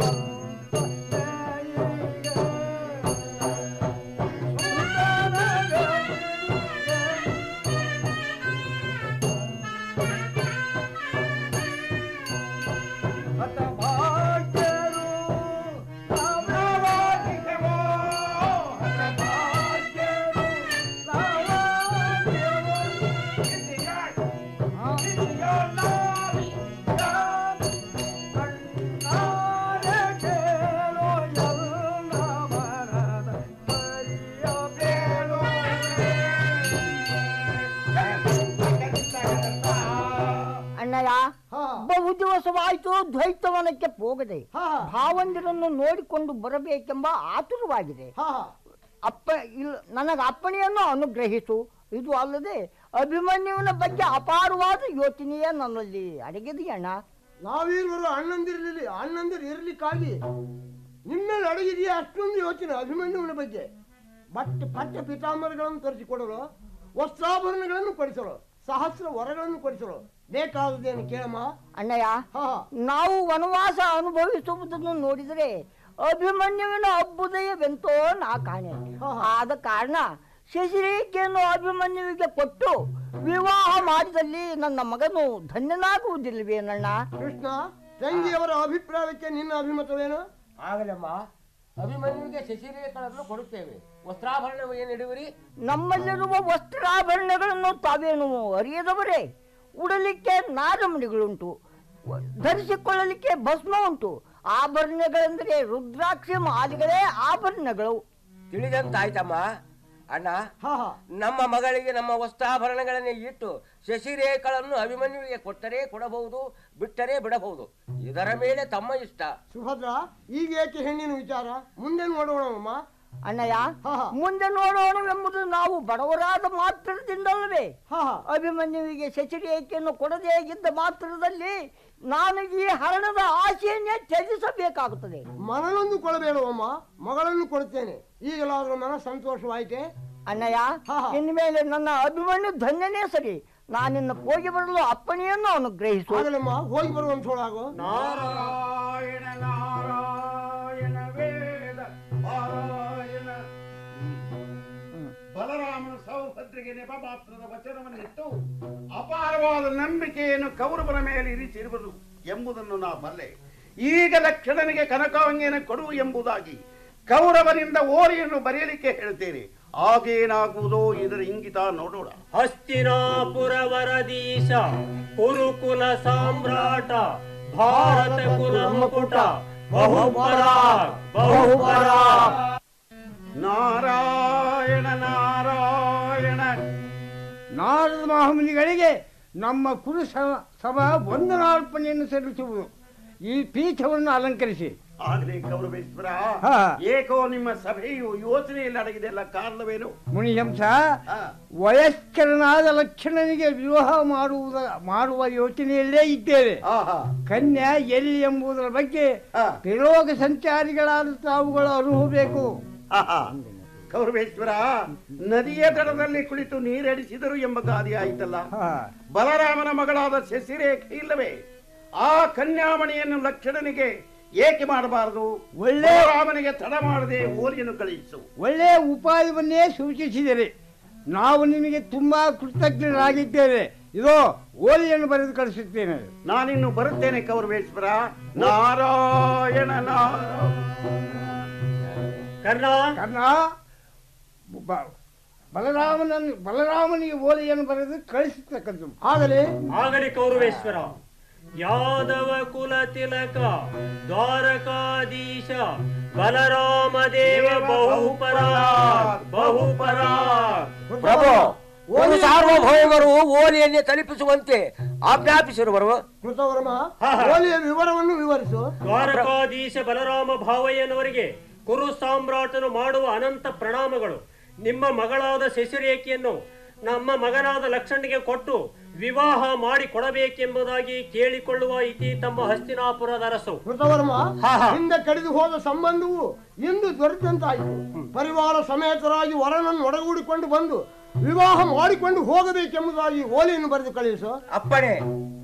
ದಾನವ ಮನಸ್ಸು ದ್ವೈತವನಕ್ಕೆ ಹೋಗದೆ ಭಾವಂದಿರನ್ನು ನೋಡಿಕೊಂಡು ಬರಬೇಕೆಂಬ ಆತುರವಾಗಿದೆ ಅಪ್ಪ ಇಲ್ಲ ನನಗೆ ಅಪ್ಪಣೆಯನ್ನು ಅನುಗ್ರಹಿಸು ಇದು ಅಲ್ಲದೆ ಅಭಿಮನ್ಯುವಿನ ಬಗ್ಗೆ ಅಪಾರವಾದ ಯೋಚನೆಯೇ ನನ್ನಲ್ಲಿ ಅಡಗಿದೆಯಣ್ಣ ನಾವೀರುವರು ಅಣ್ಣಂದಿರಲಿಲ್ಲ ಅಣ್ಣಂದಿರು ಇರ್ಲಿಕ್ಕಾಗಿ ನಿಮ್ಮಲ್ಲಿ ಅಡಗಿದೆಯಾ ಅಷ್ಟೊಂದು ಯೋಚನೆ ಅಭಿಮನ್ಯುವಿನ ಬಗ್ಗೆ ಬಟ್ಟೆ ಪಠ್ಯ ಪಿತಾಂಬರಗಳನ್ನು ತರಿಸಿಕೊಡಲು ವಸ್ತ್ರಾಭರಣಗಳನ್ನು ಕೊಡಿಸಲು ಸಹಸ್ರ ವರಗಳನ್ನು ಕೊಡಿಸಲು ಬೇಕಾದದೇನು ಕೇಳಮ್ಮ ಅಣ್ಣಯ್ಯ ನಾವು ವನವಾಸ ಅನುಭವಿಸುವುದನ್ನು ನೋಡಿದರೆ ಅಭಿಮನ್ಯುವಿನ ಅಭ್ಯುದಯವೆಂತೋ ನಾ ಕಾಣೆ ಆದ ಕಾರಣ ಶಶಿರೇಖೆಯನ್ನು ಅಭಿಮನ್ಯುವಿಗೆ ಕೊಟ್ಟು ವಿವಾಹ ಮಾಡಿದಲ್ಲಿ ನನ್ನ ಮಗನು ಧನ್ಯನಾಗುವುದಿಲ್ಲವೇ ನನ್ನ ಕೃಷ್ಣ ತಂಗಿಯವರ ಅಭಿಪ್ರಾಯಕ್ಕೆ ನಿನ್ನ ಅಭಿಮತವೇನು ಆಗಲಮ್ಮ ಅಭಿಮನ್ಯುವಿಗೆ ಶಶಿರೇಖಗಳನ್ನು ಕೊಡುತ್ತೇವೆ ವಸ್ತ್ರಾಭರಣ ಏನು ಇಡುವಿರಿ ನಮ್ಮಲ್ಲಿರುವ ವಸ್ತ್ರಾಭರಣಗಳನ್ನು ತಾವೇನು ಅರಿಯದವರೇ ಉಡಲಿಕ್ಕೆ ನಾರಮಣಿಗಳುಂಟು ಧರಿಸಿಕೊಳ್ಳಲಿಕ್ಕೆ ಭಸ್ಮ ಉಂಟು ಆಭರಣಗಳೆಂದರೆ ರುದ್ರಾಕ್ಷಿ ಮಾಲಿಗಳೇ ಆಭರಣಗಳು ತಿಳಿದಂತಾಯ್ತಮ್ಮ ಅಣ್ಣ ನಮ್ಮ ಮಗಳಿಗೆ ನಮ್ಮ ವಸ್ತ್ರಾಭರಣಗಳನ್ನೇ ಇಟ್ಟು ಶಶಿರೇಖಗಳನ್ನು ಅಭಿಮನ್ಯುವಿಗೆ ಕೊಟ್ಟರೆ ಕೊಡಬಹುದು ಬಿಟ್ಟರೆ ಬಿಡಬಹುದು ಇದರ ಮೇಲೆ ತಮ್ಮ ಇಷ್ಟ ಸುಭದ್ರ ಈಗ ಏಕೆ ಹೆಣ್ಣಿನ ವಿಚಾರ ಮುಂದೆ ನೋಡೋಣಮ್ಮ ಅಣ್ಣಯ್ಯ ಮುಂದೆ ನೋಡೋಣವೆಂಬುದು ನಾವು ಬಡವರಾದ ಮಾತ್ರದಿಂದಲ್ಲವೇ ಅಭಿಮನ್ಯುವಿಗೆ ಶಚಿರೇಖೆಯನ್ನು ಕೊಡದೇ ಇದ್ದ ಮಾತ್ರದಲ್ಲಿ ನಾನು ಈ ಹರಣದ ಆಶೆಯನ್ನೇ ತ್ಯಜಿಸಬೇಕಾಗುತ್ತದೆ ಮನನೊಂದು ಕೊಡಬೇಡವಮ್ಮ ಮಗಳನ್ನು ಕೊಡುತ್ತೇನೆ ಈಗಲಾದ್ರೂ ಮನ ಸಂತೋಷವಾಯಿತೆ ಅಣ್ಣಯ್ಯ ಇನ್ಮೇಲೆ ನನ್ನ ಅಭಿಮನ್ಯು ಧನ್ಯನೇ ಸರಿ ನಾನಿನ್ನ ಹೋಗಿ ಬರಲು ಅಪ್ಪಣೆಯನ್ನು ಅನುಗ್ರಹಿಸು ಆಗಲಮ್ಮ ಹೋಗಿ ಬರುವಂತೋಳಾಗು ನಾರಾಯಣ ನಾರಾಯಣ ವೇದ ಪಾರಾಯಣ ಬಲರಾಮನ ಸೌಭದ್ರಿಗೆ ನೆಪ ಮಾತ್ರದ ವಚನವನ್ನಿಟ್ಟು ಅಪಾರವಾದ ನಂಬಿಕೆಯನ್ನು ಕೌರವನ ಮೇಲೆ ಇರಿಸಿರುವುದು ಎಂಬುದನ್ನು ನಾ ಬಲ್ಲೆ ಈಗ ಲಕ್ಷಣನಿಗೆ ಕನಕಾಂಗಿಯನ್ನು ಕೊಡು ಎಂಬುದಾಗಿ ಕೌರವನಿಂದ ಓರಿಯನ್ನು ಬರೆಯಲಿಕ್ಕೆ ಹೇಳ್ತೇನೆ ಆಗೇನಾಗುವುದೋ ಇದರ ಇಂಗಿತ ನೋಡೋಣ ಹಸ್ತಿನಾಪುರ ವರದೀಶ ಕುರುಕುಲ ಸಾಮ್ರಾಟ ಭಾರತ ಕುಲ ಮುಕುಟ ಬಹುಪರ ಬಹುಪರ ನಾರಾಯಣ ನಾರಾಯಣ ನಾರದ ಮಹಾಮುನಿಗಳಿಗೆ ನಮ್ಮ ಕುರು ಸಭಾ ವಂದನಾರ್ಪಣೆಯನ್ನು ಸಲ್ಲಿಸುವುದು ಈ ಪೀಠವನ್ನು ಅಲಂಕರಿಸಿ ಆಗಲೇ ಕೌರವೇಶ್ವರ ಹಾ. ಏಕೋ ನಿಮ್ಮ ಸಭೆಯು ಯೋಚನೆಯಲ್ಲಿ ಅಡಗಿದೆಲ್ಲ ಕಾರಣವೇನು ಮುನಿಹಂಸ ವಯಸ್ಕರನಾದ ಲಕ್ಷಣನಿಗೆ ವಿವಾಹ ಮಾಡುವುದ ಮಾಡುವ ಯೋಚನೆಯಲ್ಲೇ ಇದ್ದೇವೆ ಕನ್ಯಾ ಎಲ್ಲಿ ಎಂಬುದರ ಬಗ್ಗೆ ತ್ರಿಲೋಕ ಸಂಚಾರಿಗಳಾದ ತಾವುಗಳು ಅನುಭವಬೇಕು ಆಹಾ. ಕೌರವೇಶ್ವರ ನದಿಯ ದಡದಲ್ಲಿ ಕುಳಿತು ನೀರೆಡಿಸಿದರು ಎಂಬ ಗಾದೆ ಆಯಿತಲ್ಲ ಬಲರಾಮನ ಮಗಳಾದ ಶಶಿರೇಖೆ ಇಲ್ಲವೇ ಆ ಕನ್ಯಾಮಣಿಯನ್ನು ಲಕ್ಷಣನಿಗೆ ಏಕೆ ಮಾಡಬಾರದು ಒಳ್ಳೆ- ಬಲರಾಮನಿಗೆ ತಡ ಮಾಡದೆ ಓರಿಯನ್ನು ಕಳುಹಿಸು ಒಳ್ಳೆಯ ಉಪಾಯವನ್ನೇ ಸೂಚಿಸಿದರೆ ನಾವು ನಿಮಗೆ ತುಂಬಾ ಕೃತಜ್ಞರಾಗಿದ್ದೇವೆ ಇದೋ ಓಲಿಯನ್ನು ಬರೆದು ಕಳಿಸುತ್ತೇನೆ ನಾನಿನ್ನು ಬರುತ್ತೇನೆ ಕೌರವೇಶ್ವರ ನಾರಾಯಣ ಕರ್ಣ ಕರ್ಣ ಬ- ಬಲರಾಮನನ್ನು ಬಲರಾಮನಿಗೆ ಓಲೆಯನ್ನು ಬರೆದು ಕಳಿಸತಕ್ಕದ್ದು ಆಗಲೇ ಆಗಲಿ ಕೌರವೇಶ್ವರ ಯಾದವ ಕುಲ ತಿಲಕ ದ್ವಾರಕಾಧೀಶ ಬಲರಾಮ ದೇವ ಬಹುಪರ ಬಹುಪರ ಪ್ರಭು ಒಂದು ಸಾರ್ವಭೌಮರು ಓಲಿಯನ್ನೇ ತಲುಪಿಸುವಂತೆ ಆಜ್ಞಾಪಿಸಿರುವರು ಕೃತವರ್ಮ ಓಲಿಯ ವಿವರವನ್ನು ವಿವರಿಸು ದ್ವಾರಕಾಧೀಶ ಬಲರಾಮ ಭಾವಯ್ಯನವರಿಗೆ ಕುರು ಸಾಮ್ರಾಟನು ಮಾಡುವ ಅನಂತ ಪ್ರಣಾಮಗಳು ನಿಮ್ಮ ಮಗಳಾದ ಶಶಿರೇಖೆಯನ್ನು ನಮ್ಮ ಮಗನಾದ ಲಕ್ಷಣಿಗೆ ಕೊಟ್ಟು ವಿವಾಹ ಮಾಡಿ ಕೊಡಬೇಕೆಂಬುದಾಗಿ ಕೇಳಿಕೊಳ್ಳುವ ಇತಿ ತಮ್ಮ ಹಸ್ತಿನಾಪುರದ ಅರಸು ಕೃತವರ್ಮ ಹಿಂದೆ ಕಡಿದು ಹೋದ ಸಂಬಂಧವು ಇಂದು ದೊರೆತಂತಾಯಿತು ಪರಿವಾರ ಸಮೇತರಾಗಿ ವರನನ್ನು ಒಡಗೂಡಿಕೊಂಡು ಬಂದು ವಿವಾಹ ಮಾಡಿಕೊಂಡು ಹೋಗಬೇಕೆಂಬುದಾಗಿ ಓಲಿಯನ್ನು ಬರೆದು ಕಳುಹಿಸು ಅಪ್ಪಣೆ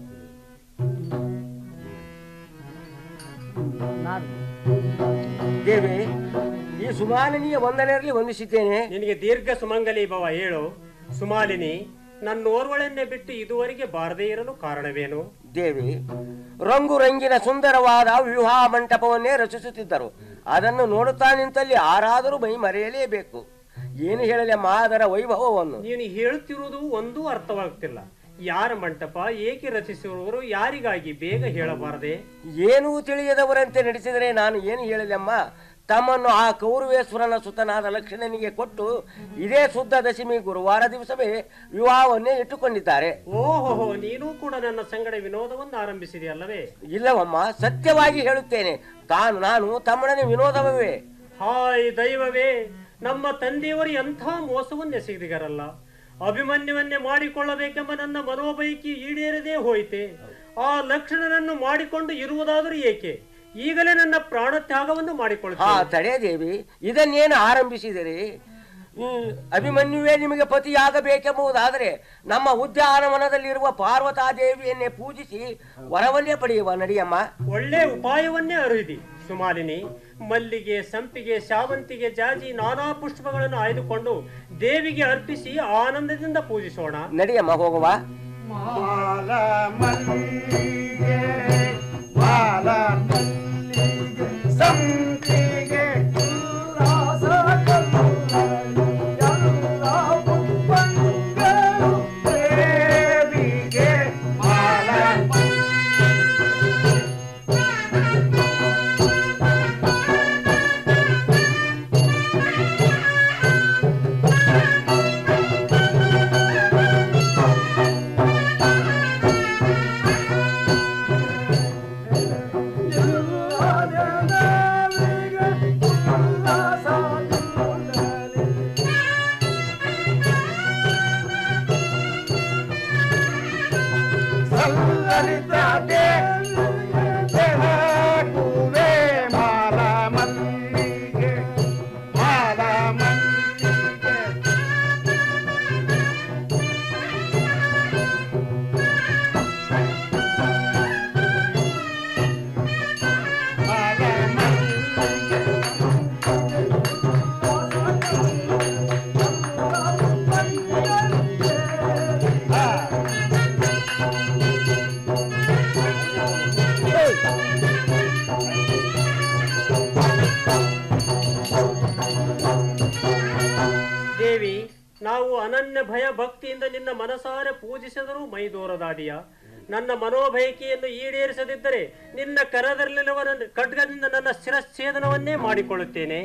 ದೇವಿ ಈ ಸುಮಾಲಿನಿಯ ವಂದನೆಯಲ್ಲಿ ವಂದಿಸಿದ್ದೇನೆ ನಿನಗೆ ದೀರ್ಘ ಸುಮಂಗಲಿ ಭವ ಹೇಳು ಸುಮಾಲಿನಿ ನನ್ನೋರ್ವಳನ್ನೇ ಬಿಟ್ಟು ಇದುವರೆಗೆ ಬಾರದೇ ಇರಲು ಕಾರಣವೇನು ದೇವಿ ರಂಗು ರಂಗಿನ ಸುಂದರವಾದ ವಿವಾಹ ಮಂಟಪವನ್ನೇ ರಚಿಸುತ್ತಿದ್ದರು ಅದನ್ನು ನೋಡುತ್ತಾ ನಿಂತಲ್ಲಿ ಯಾರಾದರೂ ಮೈ ಮರೆಯಲೇಬೇಕು ಏನು ಹೇಳಲಿ ಅಮ್ಮ ಅದರ ವೈಭವವನ್ನು ನೀನು ಹೇಳುತ್ತಿರುವುದು ಒಂದೂ ಅರ್ಥವಾಗ್ತಿಲ್ಲ ಯಾರ ಮಂಟಪ ಏಕೆ ರಚಿಸಿರುವರು ಯಾರಿಗಾಗಿ ಬೇಗ ಹೇಳಬಾರದೆ ಏನೂ ತಿಳಿಯದವರಂತೆ ನಡೆಸಿದರೆ ನಾನು ಏನು ಹೇಳಲಿ ಅಮ್ಮ ತಮ್ಮನ್ನು ಆ ಕೌರವೇಶ್ವರನ ಸುತನಾದ ಲಕ್ಷ್ಮಣನಿಗೆ ಕೊಟ್ಟು ಇದೇ ಶುದ್ಧ ದಶಮಿ ಗುರುವಾರ ದಿವಸವೇ ವಿವಾಹವನ್ನೇ ಇಟ್ಟುಕೊಂಡಿದ್ದಾರೆ ಓಹೋ ನೀನು ಕೂಡ ನನ್ನ ಸಂಗಡ ವಿನೋದವನ್ನು ಆರಂಭಿಸಿದೆಯಲ್ಲವೇ ಇಲ್ಲವಮ್ಮ ಸತ್ಯವಾಗಿ ಹೇಳುತ್ತೇನೆ ತಾನು ನಾನು ತಮ್ಮನೇ ವಿನೋದವೇ ಹಾಯ್ ದೈವವೇ ನಮ್ಮ ತಂದೆಯವರು ಎಂಥ ಮೋಸವನ್ನೆಸಗಿದಿಗರಲ್ಲ ಅಭಿಮನ್ಯುವನ್ನೇ ಮಾಡಿಕೊಳ್ಳಬೇಕೆಂಬ ನನ್ನ ಮನೋಬೈಕಿ ಈಡೇರದೇ ಹೋಯಿತೆ ಆ ಲಕ್ಷಣನನ್ನು ಮಾಡಿಕೊಂಡು ಇರುವುದಾದರೂ ಏಕೆ ಈಗಲೇ ನನ್ನ ಪ್ರಾಣ ತ್ಯಾಗವನ್ನು ಹಾ ಮಾಡಿಕೊಳ್ಳುತ್ತೇನೆ ತಡೆ ದೇವಿ ಇದನ್ನೇನು ಆರಂಭಿಸಿದಿರಿ ಈ ಅಭಿಮನ್ಯುವೇ ನಿಮಗೆ ಪತಿಯಾಗಬೇಕೆಂಬುದಾದರೆ ನಮ್ಮ ಉದ್ಯಾನವನದಲ್ಲಿರುವ ಪಾರ್ವತಾ ದೇವಿಯನ್ನೇ ಪೂಜಿಸಿ ವರವನ್ನೇ ಪಡೆಯುವ ನಡಿಯಮ್ಮ ಒಳ್ಳೆ ಉಪಾಯವನ್ನೇ ಅರಿದಿ ಸುಮಾಲಿನಿ ಮಲ್ಲಿಗೆ ಸಂಪಿಗೆ ಶಾವಂತಿಗೆ ಜಾಜಿ ನಾನಾ ಪುಷ್ಪಗಳನ್ನು ಆಯ್ದುಕೊಂಡು ದೇವಿಗೆ ಅರ್ಪಿಸಿ ಆನಂದದಿಂದ ಪೂಜಿಸೋಣ ನಡಿಯಮ್ಮ ಹೋಗುವ ಮಾಲ ಮಲ್ಲಿಗೆ ಮಾಲ ಮಲ್ಲಿಗೆ ಸಂಪಿಗೆ ಉಲ್ಲಾಸ ಕಲ್ಲುಗಳು ಎಲ್ಲ ಪುಷ್ಪಗಳು ದೇವಿಗೆ ಮಾಲ ಸಲ್ಲರಿತಾದೆ ಬೆಳಗುವೆ ಮಾಲ ಮಲ್ಲಿಗೆ ಮಾಲ ಮಲ್ಲಿಗೆ ದೇವಿ ನಾವು ಅನನ್ಯ ಭಯ ಭಕ್ತಿಯಿಂದ ನಿನ್ನ ಮನಸಾರೆ ಪೂಜಿಸಿದರೂ ಮೈದೂರದಾದಿಯ ನನ್ನ ಮನೋಭಯಕೆಯನ್ನು ಈಡೇರಿಸದಿದ್ದರೆ ನಿನ್ನ ಕರದಲ್ಲಿರುವ ನನ್ನ ಖಡ್ಗದಿಂದ ನನ್ನ ಶಿರಚ್ಛೇದನವನ್ನೇ ಮಾಡಿಕೊಳ್ಳುತ್ತೇನೆ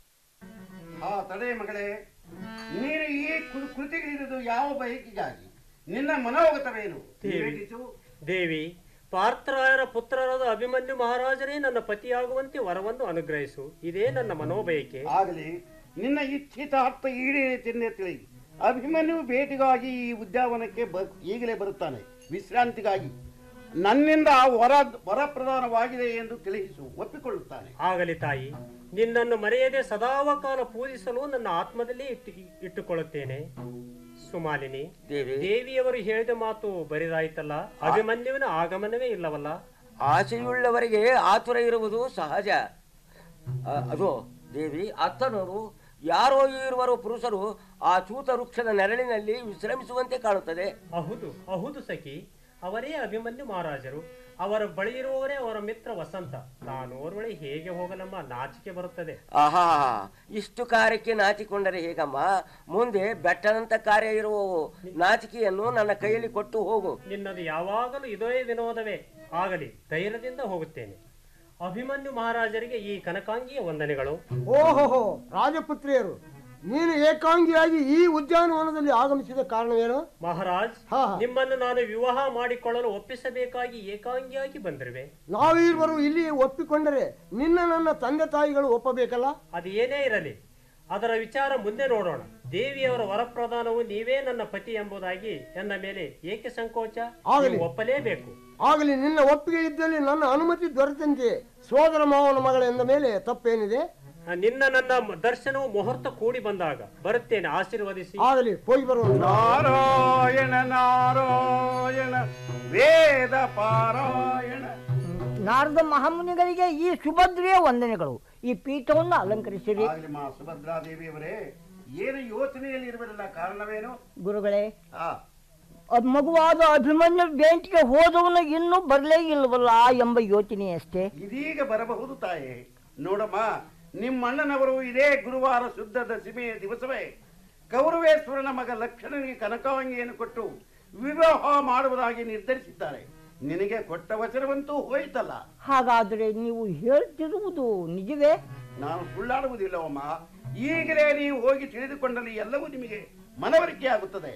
ಆ ತಡೆ ಮಗಳೇ ನೀನು ಈ ಕೃ- ಕೃತಿಗಿಳಿದುದು ಯಾವ ಬಯಕೆಗಾಗಿ ನಿನ್ನ ಮನೋಗತವೇನು ದೇವಿ ವಿವೇಟಿಸು. ದೇವಿ ಪಾರ್ಥರಾಯರ ಪುತ್ರರಾದ ಅಭಿಮನ್ಯು ಮಹಾರಾಜರೇ ನನ್ನ ಪತಿಯಾಗುವಂತೆ ವರವನ್ನು ಅನುಗ್ರಹಿಸು ಇದೇ ನನ್ನ ಮನೋಬಯಕೆ ಆಗಲಿ ನಿನ್ನ ಇಚ್ಛಿತಾರ್ಥ ಈಡೇರಿತೆಂದೇ ತಿಳಿ ಅಭಿಮನ್ಯು ಭೇಟಿಗಾಗಿ ಈ ಉದ್ಯಾನವನಕ್ಕೆ ಬ- ಈಗಲೇ ಬರುತ್ತಾನೆ ವಿಶ್ರಾಂತಿಗಾಗಿ ನನ್ನಿಂದ ಆ ವರ ವರಪ್ರದಾನವಾಗಿದೆ ಎಂದು ತಿಳಿಸು ಒಪ್ಪಿಕೊಳ್ಳುತ್ತಾನೆ ಆಗಲಿ ತಾಯಿ ನಿನ್ನನ್ನು ಮರೆಯದೆ ಸದಾವಕಾಲ ಪೂಜಿಸಲು ನನ್ನ ಆತ್ಮದಲ್ಲಿ ಇಟ್ಟು ಇಟ್ಟುಕೊಳ್ಳುತ್ತೇನೆ ಸುಮಾಲಿನಿ ದೇವಿ ದೇವಿಯವರು ಹೇಳಿದ ಮಾತು ಬರಿದಾಯ್ತಲ್ಲ ಅಭಿಮನ್ಯುವಿನ ಆಗಮನವೇ ಇಲ್ಲವಲ್ಲ ಆಸೆಯುಳ್ಳವರಿಗೆ ಆತುರ ಇರುವುದು ಸಹಜ ಆ, ಅದು ದೇವಿ ಅತ್ತ ನೋಡು ಯಾರೋ ಇರುವರು ಪುರುಷರು ಆ ಚೂತ ವೃಕ್ಷದ ನೆರಳಿನಲ್ಲಿ ವಿಶ್ರಮಿಸುವಂತೆ ಕಾಣುತ್ತದೆ ಹೌದು ಹೌದು ಸಖಿ ಅವರೇ ಅಭಿಮನ್ಯು ಮಹಾರಾಜರು ಅವರ ಬಳಿ ಇರುವವರೇ ಅವರ ಮಿತ್ರ ವಸಂತ ನಾನು ಓರ್ವಳೆ ಹೇಗೆ ಹೋಗಲಮ್ಮ ನಾಚಿಕೆ ಬರುತ್ತದೆ ಆಹಾ ಇಷ್ಟು ಕಾರ್ಯಕ್ಕೆ ನಾಚಿಕೊಂಡರೆ ಹೇಗಮ್ಮ ಮುಂದೆ ಬೆಟ್ಟದಂತ ಕಾರ್ಯ ಇರುವವು ನಾಚಿಕೆಯನ್ನು ನನ್ನ ಕೈಯಲ್ಲಿ ಕೊಟ್ಟು ಹೋಗು ನಿನ್ನದು ಯಾವಾಗಲೂ ಇದೇ ವಿನೋದವೇ ಆಗಲಿ ಧೈರ್ಯದಿಂದ ಹೋಗುತ್ತೇನೆ ಅಭಿಮನ್ಯು ಮಹಾರಾಜರಿಗೆ ಈ ಕನಕಾಂಗಿಯ ವಂದನೆಗಳು ಓಹೋಹೋ ರಾಜಪುತ್ರಿಯರು ನೀನು ಏಕಾಂಗಿಯಾಗಿ ಈ ಉದ್ಯಾನವನದಲ್ಲಿ ಆಗಮಿಸಿದ ಕಾರಣವೇನು ಮಹಾರಾಜ್ ನಿಮ್ಮನ್ನು ನಾನು ವಿವಾಹ ಮಾಡಿಕೊಳ್ಳಲು ಒಪ್ಪಿಸಬೇಕಾಗಿ ಏಕಾಂಗಿಯಾಗಿ ಬಂದಿರುವೆ ನಾವಿರುವರು ಇಲ್ಲಿ ಒಪ್ಪಿಕೊಂಡರೆ ನಿನ್ನ ನನ್ನ ತಂದೆ ತಾಯಿಗಳು ಒಪ್ಪಬೇಕಲ್ಲ ಅದು ಏನೇ ಇರಲಿ ಅದರ ವಿಚಾರ ಮುಂದೆ ನೋಡೋಣ ದೇವಿಯವರ ವರಪ್ರದಾನವು ನೀವೇ ನನ್ನ ಪತಿ ಎಂಬುದಾಗಿ ಎನ್ನ ಮೇಲೆ ಏಕೆ ಸಂಕೋಚ ಆಗಲಿ. ನೀವು ಒಪ್ಪಲೇಬೇಕು ಆಗಲಿ ನಿನ್ನ ಒಪ್ಪಿಗೆ ಇದ್ದಲ್ಲಿ ನನ್ನ ಅನುಮತಿ ದೊರೆತಂತೆ ಸೋದರ ಮಾವನ ಮಗಳ ಎಂದ ಮೇಲೆ ತಪ್ಪೇನಿದೆ ಆ, ನಿನ್ನ ನನ್ನ ದರ್ಶನವು ಮುಹೂರ್ತ ಕೂಡಿ ಬಂದಾಗ ಬರುತ್ತೇನೆ ಆಶೀರ್ವದಿಸಿ ಆಗಲಿ ಹೋಗಿ ಬರುವಂತ ನಾರಾಯಣ ನಾರಾಯಣ ವೇದ ಪಾರಾಯಣ ನಾರದ ಮಹಾಮುನಿಗಳಿಗೆ ಈ ಸುಭದ್ರೆಯ ವಂದನೆಗಳು ಈ ಪೀಠವನ್ನು ಅಲಂಕರಿಸಿರಿ ಆಗಲಿ ಮಾ ಸುಭದ್ರಾದೇವಿಯವರೇ ಏನು ಯೋಚನೆಯಲ್ಲಿ ಇರುವುದಿಲ್ಲ ಕಾರಣವೇನು ಗುರುಗಳೇ ಆ ಅದ್ ಮಗುವಾದ ಅಭಿಮನ್ಯು ಬೇಂಟಿಗೆ ಹೋದವನು ಇನ್ನೂ ಬರಲೇ ಇಲ್ಲವಲ್ಲ ಎಂಬ ಯೋಚನೆ ಅಷ್ಟೇ ಇದೀಗ ಬರಬಹುದು ತಾಯೇ ನೋಡಮ್ಮ ನಿಮ್ಮಣ್ಣನವರು ಇದೇ ಗುರುವಾರ ಶುದ್ಧ ದಶಮಿಯ ದಿವಸವೇ ಕೌರವೇಶ್ವರನ ಮಗ ಲಕ್ಷಣನಿಗೆ ಕನಕಾಂಗಿಯನ್ನು ಕೊಟ್ಟು ವಿವಾಹ ಮಾಡುವುದಾಗಿ ನಿರ್ಧರಿಸಿದ್ದಾರೆ ನಿನಗೆ ಕೊಟ್ಟ ವಚನವಂತೂ ಹೋಯಿತಲ್ಲ ಹಾಗಾದರೆ ನೀವು ಹೇಳ್ತಿರುವುದು ನಿಜವೇ ನಾನು ಸುಳ್ಳಾಡುವುದಿಲ್ಲವಮ್ಮ ಈಗಲೇ ನೀವು ಹೋಗಿ ತಿಳಿದುಕೊಂಡಲ್ಲಿ ಎಲ್ಲವೂ ನಿಮಗೆ ಮನವರಿಕೆ ಆಗುತ್ತದೆ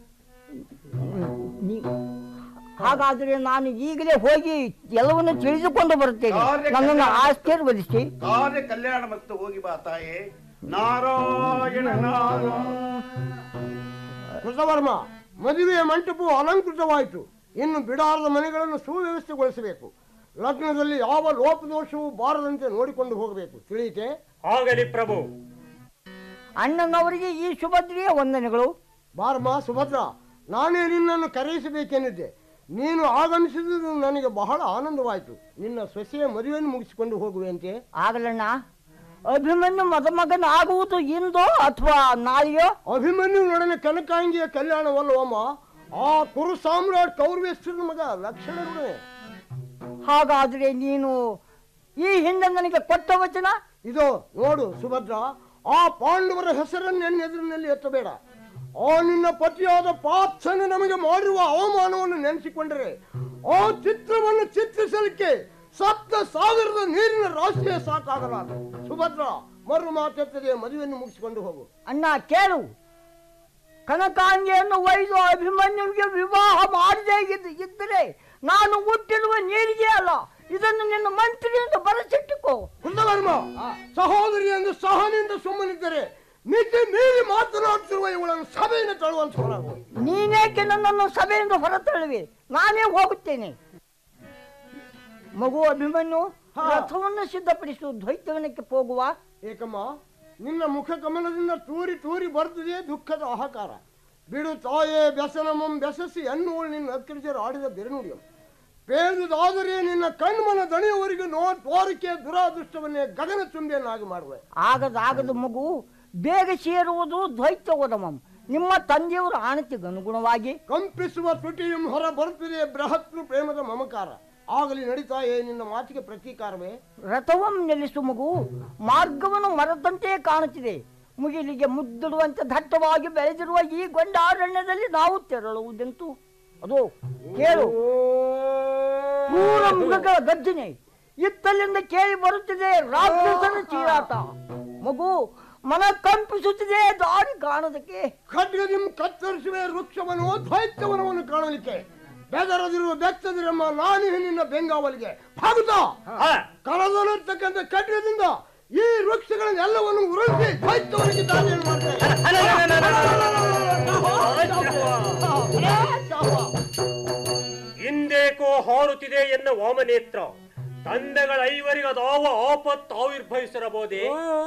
ಹಾಗಾದ್ರೆ ನಾನು ಈಗಲೇ ಹೋಗಿ ಎಲ್ಲವನ್ನು ತಿಳಿದುಕೊಂಡು ಬರುತ್ತೇನೆ ಕಾರ್ಯ ನನ್ನನ್ನು ಕಲ್ಯಾಣ- ಆಶೀರ್ವದಿಸಿ ಕಾರ್ಯ ಕಲ್ಯಾಣ ಮತ್ತು ಹೋಗಿ ಬಾ ತಾಯೇ ನಾರಾಯಣ ನಾರಾಯಣ ಕೃತವರ್ಮ ಮದುವೆಯ ಮಂಟಪವು ಅಲಂಕೃತವಾಯಿತು ಇನ್ನು ಬಿಡಾರದ ಮನೆಗಳನ್ನು ಸುವ್ಯವಸ್ಥೆಗೊಳಿಸಬೇಕು ಲಗ್ನದಲ್ಲಿ ಯಾವ ಲೋಪದೋಷವೂ ಬಾರದಂತೆ ನೋಡಿಕೊಂಡು ಹೋಗಬೇಕು ತಿಳಿಯಿತೆ ಆಗಲಿ ಪ್ರಭು ಅಣ್ಣನವರಿಗೆ ಈ ಸುಭದ್ರಿಯ ವಂದನೆಗಳು ಬಾರಮ್ಮ ಸುಭದ್ರ ನಾನೇ ನಿನ್ನನ್ನು ಕರೆಯಿಸಬೇಕೆಂದಿದ್ದೆ ನೀನು ಆಗಮಿಸಿದುದು ನನಗೆ ಬಹಳ ಆನಂದವಾಯಿತು ನಿನ್ನ ಸೊಸೆಯ ಮದುವೆಯನ್ನು ಮುಗಿಸಿಕೊಂಡು ಹೋಗುವೆಂತೆ ಆಗಲಣ್ಣ ಅಭಿಮನ್ಯು ಮದುಮಗನ ಆಗುವುದು ಇಂದೋ ಅಥವಾ ನಾಳೆಯೋ ಅಭಿಮನ್ಯುನೊಡನೆ ಕನಕಾಂಗಿಯ ಕಲ್ಯಾಣವಲ್ಲವಮ್ಮ ಆ ಕುರು ಸಾಮ್ರಾಟ್ ಕೌರವೇಶ್ವರನ ಮಗ ಲಕ್ಷಣನೇ ಹಾಗಾದ್ರೆ ನೀನು ಈ ಹಿಂದೆ ನನಗೆ ಕೊಟ್ಟ ವಚನ ಇದು ನೋಡು ಸುಭದ್ರ ಆ ಪಾಂಡವರ ಹೆಸರನ್ನು ನನ್ನ ಎದುರಿನಲ್ಲಿ ಎತ್ತಬೇಡ ಆ ನಿನ್ನ ಪತಿಯಾದ ಪಾರ್ಥನು ನಮಗೆ ಮಾಡಿರುವ ಅವಮಾನವನ್ನು ನೆನೆಸಿಕೊಂಡರೆ ಆ ಚಿತ್ರವನ್ನು ಚಿತ್ರಿಸಲಿಕ್ಕೆ ಸಪ್ತ ಸಾವಿರದ ನೀರಿನ ರಾಶಿಯೇ ಸಾಕಾಗಲಾರದು ಸುಭದ್ರ ಮರು ಮಾತೆತ್ತದೆ ಮದುವೆಯನ್ನು ಮುಗಿಸಿಕೊಂಡು ಹೋಗು ಅಣ್ಣ ಕೇಳು ಕನಕಾಂಗಿಯನ್ನು ಒಯ್ದು ಅಭಿಮನ್ಯುವಿಗೆ ವಿವಾಹ ಮಾಡದೇ ಇದ್ದ ಇದ್ದರೆ ನಾನು ಹುಟ್ಟಿರುವ ನೀರಿಗೆ ಅಲ್ಲ ಇದನ್ನು ನಿನ್ನ ಮಂತ್ರಿಯಿಂದ ಬರಸಿಟ್ಟುಕೋ ಕುಂದವರ್ಮ ಸಹೋದರಿ ಎಂದು ಸಹನಿಂದ ಸುಮ್ಮನಿದ್ದರೆ ಮಿತಿ ಮೀರಿ ಮಾತನಾಡುತ್ತಿರುವ ಇವಳನ್ನು ಸಭೆಯಿಂದ ತಳುವಂತ ಹೊರಗು ನೀನೇಕೆ ನನ್ನನ್ನು ಸಭೆಯಿಂದ ಹೊರತಳ್ಳುವೆ ನಾನೇ ಹೋಗುತ್ತೇನೆ ಮಗು ಅಭಿಮನ್ಯು ರಥವನ್ನು ಸಿದ್ಧಪಡಿಸು ದ್ವೈತವನಕ್ಕೆ ಹೋಗುವ ಏಕಮ್ಮ ನಿನ್ನ ಮುಖ ಕಮಲದಿಂದ ತೂರಿ ತೂರಿ ಬರ್ತದೆ ದುಃಖದ ಅಹಕಾರ ಬಿಡು ತಾಯೇ ವ್ಯಸನಮಂ ಬೆಸಸಿ ಎನ್ನುವಳು ನಿನ್ನ ಅಕ್ಕರಿಜರು ಆಡಿದ ಬೆರನುಡಿಯಂ ಪೇದುದಾದರೆ ನಿನ್ನ ಕಣ್ಮನ ದಣಿಯವರೆಗೂ ನೋ ತೋರಿಕೆ ದುರಾದೃಷ್ಟವನ್ನೇ ಗಗನ ತುಂಬಿಯನ್ನಾಗಿ ಮಾಡುವೆ ಆಗದ ಆಗದ ಮಗು ಬೇಗ ಸೇರುವುದು ದ್ವೈತ ಒದಮಂ ನಿಮ್ಮ ತಂದೆಯವರ ಆಣತಿಗೆ ಅನುಗುಣವಾಗಿ ಕಂಪಿಸುವ ತುಟಿಯಂ ಹೊರ ಬರುತ್ತದೆ ಬೃಹತ್ರು ಪ್ರೇಮದ ಮಮಕಾರ ಆಗಲಿ ನಡೀತಾಯೇ ನಿನ್ನ ಮಾತಿಗೆ ಪ್ರತೀಕಾರವೇ ರಥವನ್ನು ನಿಲ್ಲಿಸು ಮಗು ಮಾರ್ಗವನ್ನು ಮರೆತಂತೆ ಕಾಣುತ್ತಿದೆ ಮುಗಿಲಿಗೆ ಮುದ್ದಿಡುವಂತೆ ದಟ್ಟವಾಗಿ ಬೆಳೆದಿರುವ ಈ ಗೊಂಡಾರಣ್ಯದಲ್ಲಿ ನಾವು ತೆರಳುವುದೆಂತು ಅದು ಕೇಳು ಕ್ರೂರ ಮೃಗಗಳ ಗರ್ಜನೆ ಇತ್ತಲ್ಲಿಂದ ಕೇಳಿ ಬರುತ್ತಿದೆ ರಾಕ್ಷಸನ ಚೀರಾಟ ಮಗು ಮನ ಕಂಪಿಸುತ್ತಿದೆ ದಾರಿ ಕಾಣೋದಕ್ಕೆ ಖಡ್ಗದಿಂ ಕತ್ತರಿಸುವೆ ವೃಕ್ಷವನ್ನು ದ್ವೈತವನವನ್ನು ಕಾಣಲಿಕ್ಕೆ ಬೆದರದಿರುವ ಬೆತ್ತದಿರಮ್ಮ ನಾನು ನಿನ್ನ ಬೆಂಗಾವಲಿಗೆ ಭಾಗುತ್ತಾ ಕಳದಲ್ಲಿರ್ತಕ್ಕಂಥ ಖಡ್ಗದಿಂದ ಈ ವೃಕ್ಷಗಳನ್ನೆಲ್ಲವನ್ನು ಉರುಳಿಸಿ ದ್ವೈತವನಿಗೆ ದಾರಿಯನ್ನು ಹಿಂದೇಕೋ ಹಾರುತ್ತಿದೆ ಎನ್ನ ವಾಮನೇತ್ರ ತಂದೆಗಳ ಐವರಿಗದಾವ ಆಪತ್ತು ಆವಿರ್ಭವಿಸಿರಬಹುದೇ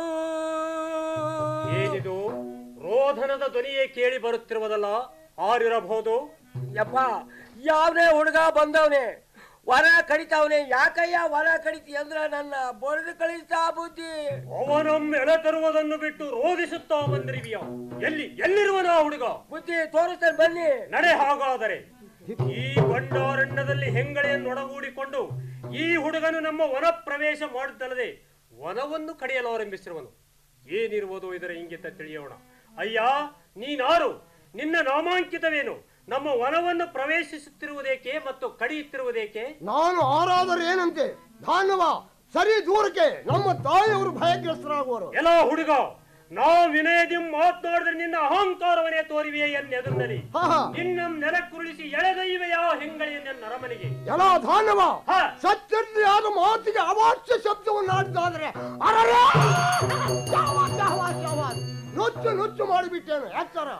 ಏನಿದು ರೋಧನದ ಧ್ವನಿಯೇ ಕೇಳಿ ಬರುತ್ತಿರುವುದಲ್ಲ ಆರಿರಬಹುದು ಯಪ್ಪ ಯಾವನೇ ಹುಡುಗ ಬಂದವನೇ ವರ ಕಡಿತಾವನೆ ಯಾಕಯ್ಯ ವರ ಕಡಿತಿ ಅಂದ್ರ ನನ್ನ ಬಡಿದು ಕಳಿಸ್ತಾ ಬುದ್ಧಿ ಅವನೊಮ್ಮೆಳೆ ತರುವುದನ್ನು ಬಿಟ್ಟು ರೋಧಿಸುತ್ತಾ ಬಂದಿರಿವಿಯ ಎಲ್ಲಿ ಎಲ್ಲಿರುವನ ಆ ಹುಡುಗ ಬುದ್ಧಿ ತೋರಿಸ್ತೇನೆ ಬನ್ನಿ ನಡೆ ಹಾಗಾದರೆ ಈ ಬಂಡಾರಣ್ಯದಲ್ಲಿ ಹೆಂಗಳೆಯನ್ನು ಒಡಗೂಡಿಕೊಂಡು ಈ ಹುಡುಗನು ನಮ್ಮ ವನ ಪ್ರವೇಶ ಮಾಡುತ್ತಲ್ಲದೆ ವನವನ್ನು ಕಡಿಯಲು ಆರಂಭಿಸಿರುವನು ಏನಿರುವುದು ಇದರ ಇಂಗಿತ ತಿಳಿಯೋಣ ಅಯ್ಯ ನೀನಾರು ನಿನ್ನ ನಾಮಾಂಕಿತವೇನು ನಮ್ಮ ವನವನ್ನು ಪ್ರವೇಶಿಸುತ್ತಿರುವುದೇಕೆ ಮತ್ತು ಕಡಿಯುತ್ತಿರುವುದೇಕೆ ನಾನು ಆರಾದರೆ ಏನಂತೆ ಧಾನ್ಯವ ಸರಿ ದೂರಕ್ಕೆ ನಮ್ಮ ತಾಯಿಯವರು ಭಯಗ್ರಸ್ತರಾಗುವರು ಎಲ್ಲ ಹುಡುಗ ನಾ ವಿನಯದಿ ಮಾತನಾಡಿದ್ರೆ ನಿನ್ನ ಅಹಂಕಾರವನ್ನೇ ತೋರಿವೆಯೇ ಎನ್ನೆದುರಿನಲ್ಲಿ ನಿನ್ನ ನೆಲಕ್ಕುರುಳಿಸಿ ಎಳೆದೊಯ್ಯುವೆಯ ಹೆಂಗಳೆಯ ನರಮನೆಗೆ ಎಲ್ಲ ಧಾನ್ಯವ ಸತ್ಯರ್ತಿಯಾದ ಮಾತಿಗೆ ಅವಾಚ್ಯ ಶಬ್ದವನ್ನು ಆಡಿದಾದ್ರೆ ಅರರೇ! ಶಾವಾಸ್, ಶಾವಾಸ್, ಶಾವಾಸ್. ನುಚ್ಚು ನುಚ್ಚು ಮಾಡಿಬಿಟ್ಟೇನು ಎಚ್ಚರ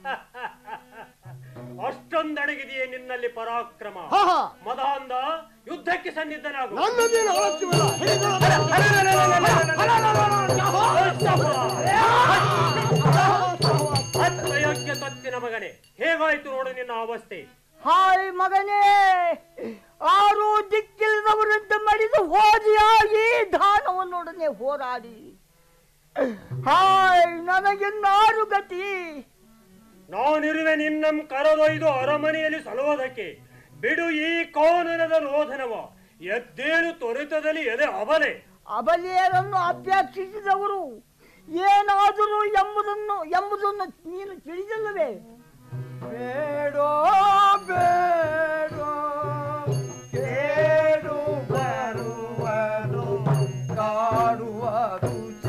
ಅಷ್ಟೊಂದಡಗಿದೆಯೇ ನಿನ್ನಲ್ಲಿ ಪರಾಕ್ರಮ ಹಾ, ಹಾ. ಮದಾಂಧ ಯುದ್ಧಕ್ಕೆ ಸನ್ನಿಧನಾಗು ನನ್ನದೇನು ಆಲಸ್ಯವಿಲ್ಲ ಅತ್ಯಯೋಗ್ಯ ತತ್ತಿನ ಮಗನೇ ಹೇಗಾಯ್ತು ನೋಡು ನಿನ್ನ ಅವಸ್ಥೆ ಹಾಯ್ ಮಗನೇ ಆರು ದಿಕ್ಕಿಲ್ಲದವರಂತೆ ಮಡಿದು ಹೋದಿಯಾಗಿ ದಾನವನ್ನೊಡನೆ ಹೋರಾಡಿ ಹಾಯ್ ನನಗಿನ್ನಾರು ಗತಿ ನಾನಿರುವೆ ನಿನ್ನಂ ಕರೆದೊಯ್ದು ಅರಮನೆಯಲ್ಲಿ ಸಲುವುದಕ್ಕೆ ಬಿಡು ಈ ಕಾನೂನದ ರೋಧನವ ಎದ್ದೇನು ತೊರೆತದಲ್ಲಿ ಎದೆ ಅವಲೆ ಅಬಲಿಯರನ್ನು ಅಪೇಕ್ಷಿಸಿದವರು ಏನಾದರೂ ಎಂಬುದನ್ನು ಎಂಬುದನ್ನು ನೀನು ತಿಳಿದಿಲ್ಲವೇ ಬೇಡೋ ಬೇಡೋ ಕೇಡು ಬರುವನು ಕಾಡುವುದು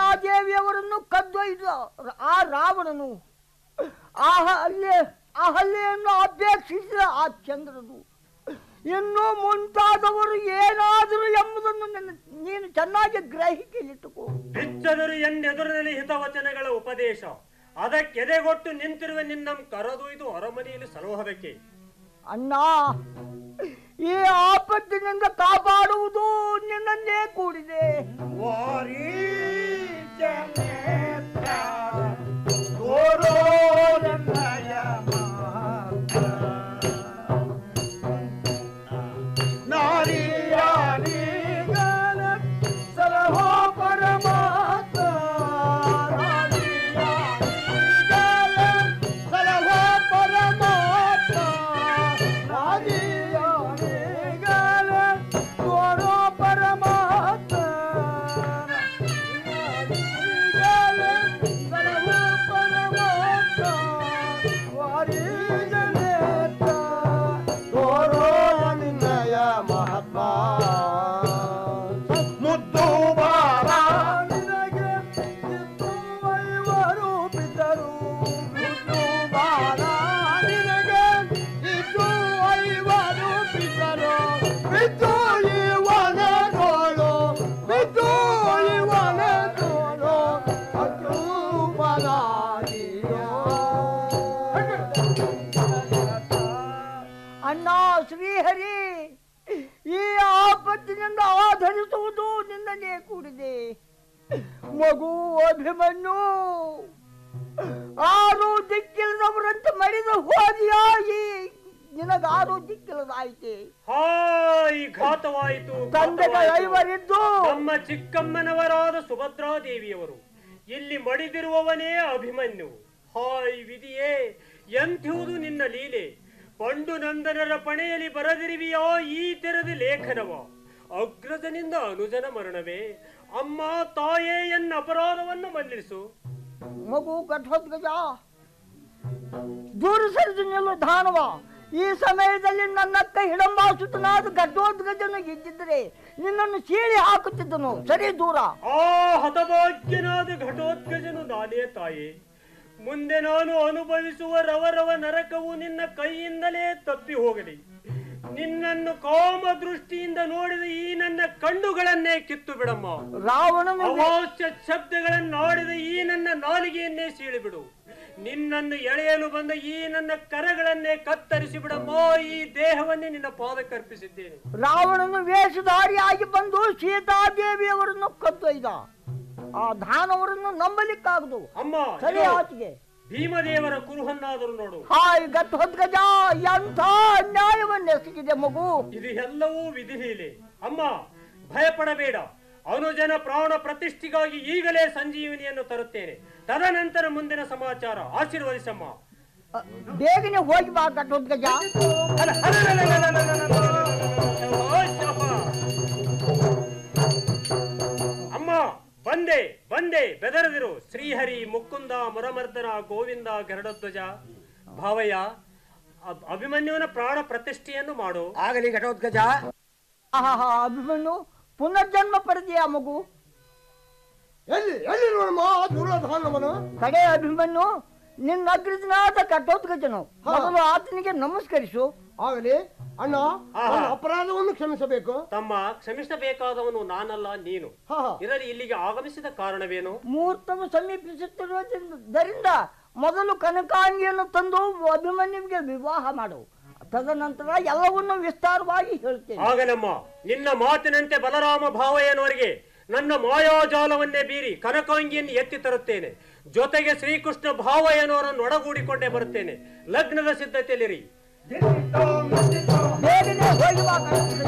ಸೀತಾದೇವಿಯವರನ್ನು ಕದ್ದೊಯ್ದ ಆ ರಾವಣನು ಆ ಹಲ್ಲೆ ಆ ಹಲ್ಲೆಯನ್ನು ಅಪೇಕ್ಷಿಸಿದ ಆ ಚಂದ್ರನು ಇನ್ನು ಮುಂತಾದವರು ಏನಾದರೂ ಎಂಬುದನ್ನು ನಿನ್ನ- ನೀನು ಚೆನ್ನಾಗಿ ಗ್ರಹಿಕೆಯಲ್ಲಿಟ್ಟುಕೋ ಬಿಚ್ಚದರು ಎನ್ನೆದುರಿನಲ್ಲಿ ಹಿತವಚನಗಳ ಉಪದೇಶ ಅದಕ್ಕೆದೆಗೊಟ್ಟು ನಿಂತಿರುವ ನಿನ್ನ ಕರೆದೊಯ್ದು ಅರಮನೆಯಲ್ಲಿ ಸಲೋಹದಕ್ಕೆ ಅಣ್ಣ ಈ ಆಪತ್ತಿನಿಂದ ಕಾಪಾಡುವುದು ನಿನ್ನನ್ನೇ ಕೂಡಿದೆ ಸಲಹೋ ಪರಮಾತ್ಮ ಸಲಹೋ ಪರಮಾತ್ಮ ತೋರೋ ಪರಮಾತ್ಮ ಸಲಹೋ ಪರಮಾತ್ಮ ವಾರಿಜನೇತ ತೋರೋ ನಿನ್ನಯ ಮಹಾತ್ಮ ಮುದ್ದು ಬಾರ ನಿನಗೆ ಇವರು ಬಿದ್ದರು ಮುದ್ದು ಬಾರ ನಿನಗೆ ಇದ್ದು ಐವರು ಬಿದ್ದರು ಬಿದ್ದು ಇವನ ತೋಳು ಬಿದ್ದು ಇವನ ತೋಳು ಅಣ್ಣ ಶ್ರೀಹರಿ ಈ ಆಪತ್ತಿನಿಂದ ಆಧರಿಸುವುದು ನಿನ್ನನ್ನೇ ಕೂಡಿದೆ ಮಗು ಅಭಿಮನ್ಯು ಆರು ದಿಕ್ಕಿಲ್ಲದವರಂತೆ ಮಡಿದು ಹೋದಿಯಾಗಿ ನಿನಗಾರು ದಿಕ್ಕಿಲ್ಲದಾಯ್ತೆ ಹಾಯ್ ಘಾತವಾಯಿತು ತಂದೆಗೆ ಘಾತವಾಯಿತು. ಐವರಿದ್ದು ನಮ್ಮ ಚಿಕ್ಕಮ್ಮನವರಾದ ಸುಭದ್ರಾ ದೇವಿಯವರು ಇಲ್ಲಿ ಮಡಿದಿರುವವನೇ ಅಭಿಮನ್ಯು ಹಾಯ್ ವಿಧಿಯೇ ಎಂಥುವುದು ನಿನ್ನ ಲೀಲೆ ಪಂಡು ನಂದನರ ಪಣೆಯಲ್ಲಿ ಬರದಿರುವಿಯೋ ಈ ತೆರೆದ ಲೇಖನವ ಅಗ್ರಜನಿಂದ ಅನುಜನ ಮರಣವೇ ಅಮ್ಮ ತಾಯೇ ಎನ್ನ ಅಪರಾಧವನ್ನು ಮನ್ನಿಸು ಮಗು ಘಟೋದ್ಗಜ ದೂರ ಸರಿದು ನಿಲ್ಲು ದಾನವ ಈ ಸಮಯದಲ್ಲಿ ನನ್ನಕ್ಕ ಹಿಡಂಬಾಸುತನಾದ ಘಟೋದ್ಗಜನು ಇದ್ದಿದ್ರೆ ನಿನ್ನನ್ನು ಸೀಳಿ ಹಾಕುತ್ತಿದ್ದನು ಸರಿ ದೂರ ಆ ಹತಭಾಗ್ಯನಾದ ಘಟೋತ್ಕಜನು ನಾನೇ ತಾಯಿ ಮುಂದೆ ನಾನು ಅನುಭವಿಸುವ ರವರವ ನರಕವು ನಿನ್ನ ಕೈಯಿಂದಲೇ ತಪ್ಪಿ ಹೋಗಲಿ ನಿನ್ನನ್ನು ಕಾಮ ದೃಷ್ಟಿಯಿಂದ ನೋಡಿದ ಈ ನನ್ನ ಕಣ್ಣುಗಳನ್ನೇ ಕಿತ್ತು ಬಿಡಮ್ಮ ರಾವಣನು ಅವಾಚ್ಯ ಶಬ್ದಗಳನ್ನು ಆಡಿದ ಈ ನನ್ನ ನಾಲಿಗೆಯನ್ನೇ ಸೀಳಿಬಿಡು ನಿನ್ನನ್ನು ಎಳೆಯಲು ಬಂದ ಈ ನನ್ನ ಕರಗಳನ್ನೇ ಕತ್ತರಿಸಿ ಬಿಡಮ್ಮ ಈ ದೇಹವನ್ನೇ ನಿನ್ನ ಪಾದಕ್ಕರ್ಪಿಸಿದ್ದೇನೆ ರಾವಣನು ವೇಷಧಾರಿಯಾಗಿ ಬಂದು ಸೀತಾದೇವಿಯವರನ್ನು ಕದ್ದೊಯ್ದ ಆ ದಾನವರನ್ನು ನಂಬಲಿಕ್ಕಾಗದು ಅಮ್ಮ ಸರಿ ಇದು ಆಚೆಗೆ ಭೀಮದೇವರ ಕುರುಹನ್ನಾದರೂ ನೋಡು ಹಾಯ್ ಘಟೋದ್ಗಜ ಎಂಥ ಅನ್ಯಾಯವನ್ನೆಸಗಿದೆ ಮಗು ಇದು ಎಲ್ಲವೂ ವಿಧಿಲೀಲೆ ಅಮ್ಮ ಭಯಪಡಬೇಡ ಅನುಜನ ಪ್ರಾಣ ಪ್ರತಿಷ್ಠೆಗಾಗಿ ಈಗಲೇ ಸಂಜೀವನಿಯನ್ನು ತರುತ್ತೇನೆ ತದನಂತರ ಮುಂದಿನ ಸಮಾಚಾರ ಆಶೀರ್ವದಿಸಮ್ಮ ಬೇಗನೆ ಹೋಗಿ ಬಾ ಘಟೋದ್ಗಜ ಅಮ್ಮ ಬಂದೆ ಬಂದೆ ಬೆದರದಿರು ಶ್ರೀಹರಿ ಮುಕುಂದ ಮುರಮರ್ದನ ಗೋವಿಂದ ಗರುಡಧ್ವಜ ಭಾವಯ್ಯ ಅಬ್- ಅಭಿಮನ್ಯುವಿನ ಪ್ರಾಣ ಪ್ರತಿಷ್ಠೆಯನ್ನು ಮಾಡು ಆಗಲಿ ಘಟೋತ್ಕಜ ಆಹಾ ಅಭಿಮನ್ಯು ಪುನರ್ಜನ್ಮ ಪಡೆದಿಯ ಮಗು ಎಲ್ಲಿ ಎಲ್ಲಿ ನೋಡಮ್ಮ ಆ ದುರ್ಯೋಧನವನು ಕಡೆ ಅಭಿಮನ್ಯು ನಿನ್ನ ಅಗ್ರಜನಾದ ಘಟೋದ್ಗಜನು ಮೊದಲು ಆತನಿಗೆ ನಮಸ್ಕರಿಸು ಆಗಲಿ ಅಣ್ಣ ಆಹಾ. ನನ್ನ ಅಪರಾಧವನ್ನು ಕ್ಷಮಿಸಬೇಕು ತಮ್ಮ ಕ್ಷಮಿಸಬೇಕಾದವನು ನಾನಲ್ಲ ನೀನು ಇರಲಿ ಇಲ್ಲಿಗೆ ಆಗಮಿಸಿದ ಕಾರಣವೇನು ಮುಹೂರ್ತವು ಸಮೀಪಿಸುತ್ತಿರುವುದರಿಂದ ಮೊದಲು ಕನಕಾಂಗಿಯನ್ನು ತಂದು ಅಭಿಮನ್ಯುವಿಗೆ ವಿವಾಹ ಮಾಡು ತದನಂತರ ಎಲ್ಲವನ್ನು ವಿಸ್ತಾರವಾಗಿ ಹೇಳ್ತೇನೆ ಆಗಲಮ್ಮ ನಿನ್ನ ಮಾತಿನಂತೆ ಬಲರಾಮ ಭಾವಯ್ಯನವರಿಗೆ ನನ್ನ ಮಾಯಾಜಾಲವನ್ನೇ ಬೀರಿ ಕನಕಾಂಗಿಯನ್ನು ಎತ್ತಿ ತರುತ್ತೇನೆ ಜೊತೆಗೆ ಶ್ರೀಕೃಷ್ಣ ಭಾವಯ್ಯನವರನ್ನು ಒಡಗೂಡಿಕೊಂಡೇ ಬರುತ್ತೇನೆ ಲಗ್ನದ ಸಿದ್ಧತೆಯಲ್ಲಿರಿ ಬೇಗನೆ ಹೋಗಿ ಬಾ ಘಟೋತ್ಕಜ.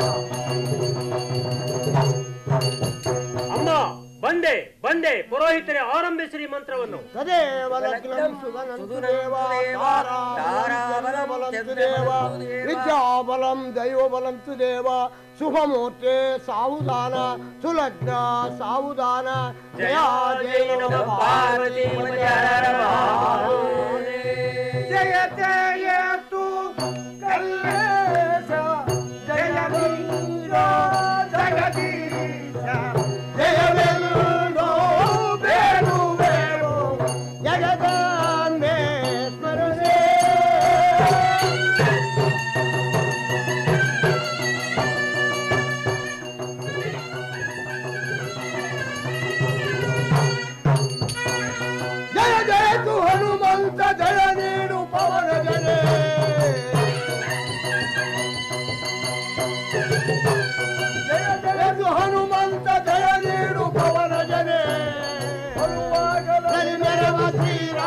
ಅಮ್ಮ ಬಂದೆ ಬಂದೆ ಪುರೋಹಿತರೆ ಆರಂಭಿಸಿರಿ ಮಂತ್ರವನ್ನು ತದೇವ ಲಗ್ನಂ ಸುಗನಂತು ದೇವ ತಾರಾಬಲಂತು ದೇವ ವಿದ್ಯಾಬಲಂ ದೈವಬಲಂತು ದೇವ ಶುಭಮೂರ್ತೆ ಸಾವುದಾನ ಸುಲಗ್ನ ಸಾವುದಾನ ಜಯ ಜಯ ನಮಃ ಪಾರ್ವತಿ ಜಯ ಜಯ ತು ಕಲ್ಲೇಶ ಜಯ ವೀರ ಜಗದೀಶ ಜಯವೆಲ್ಲೋ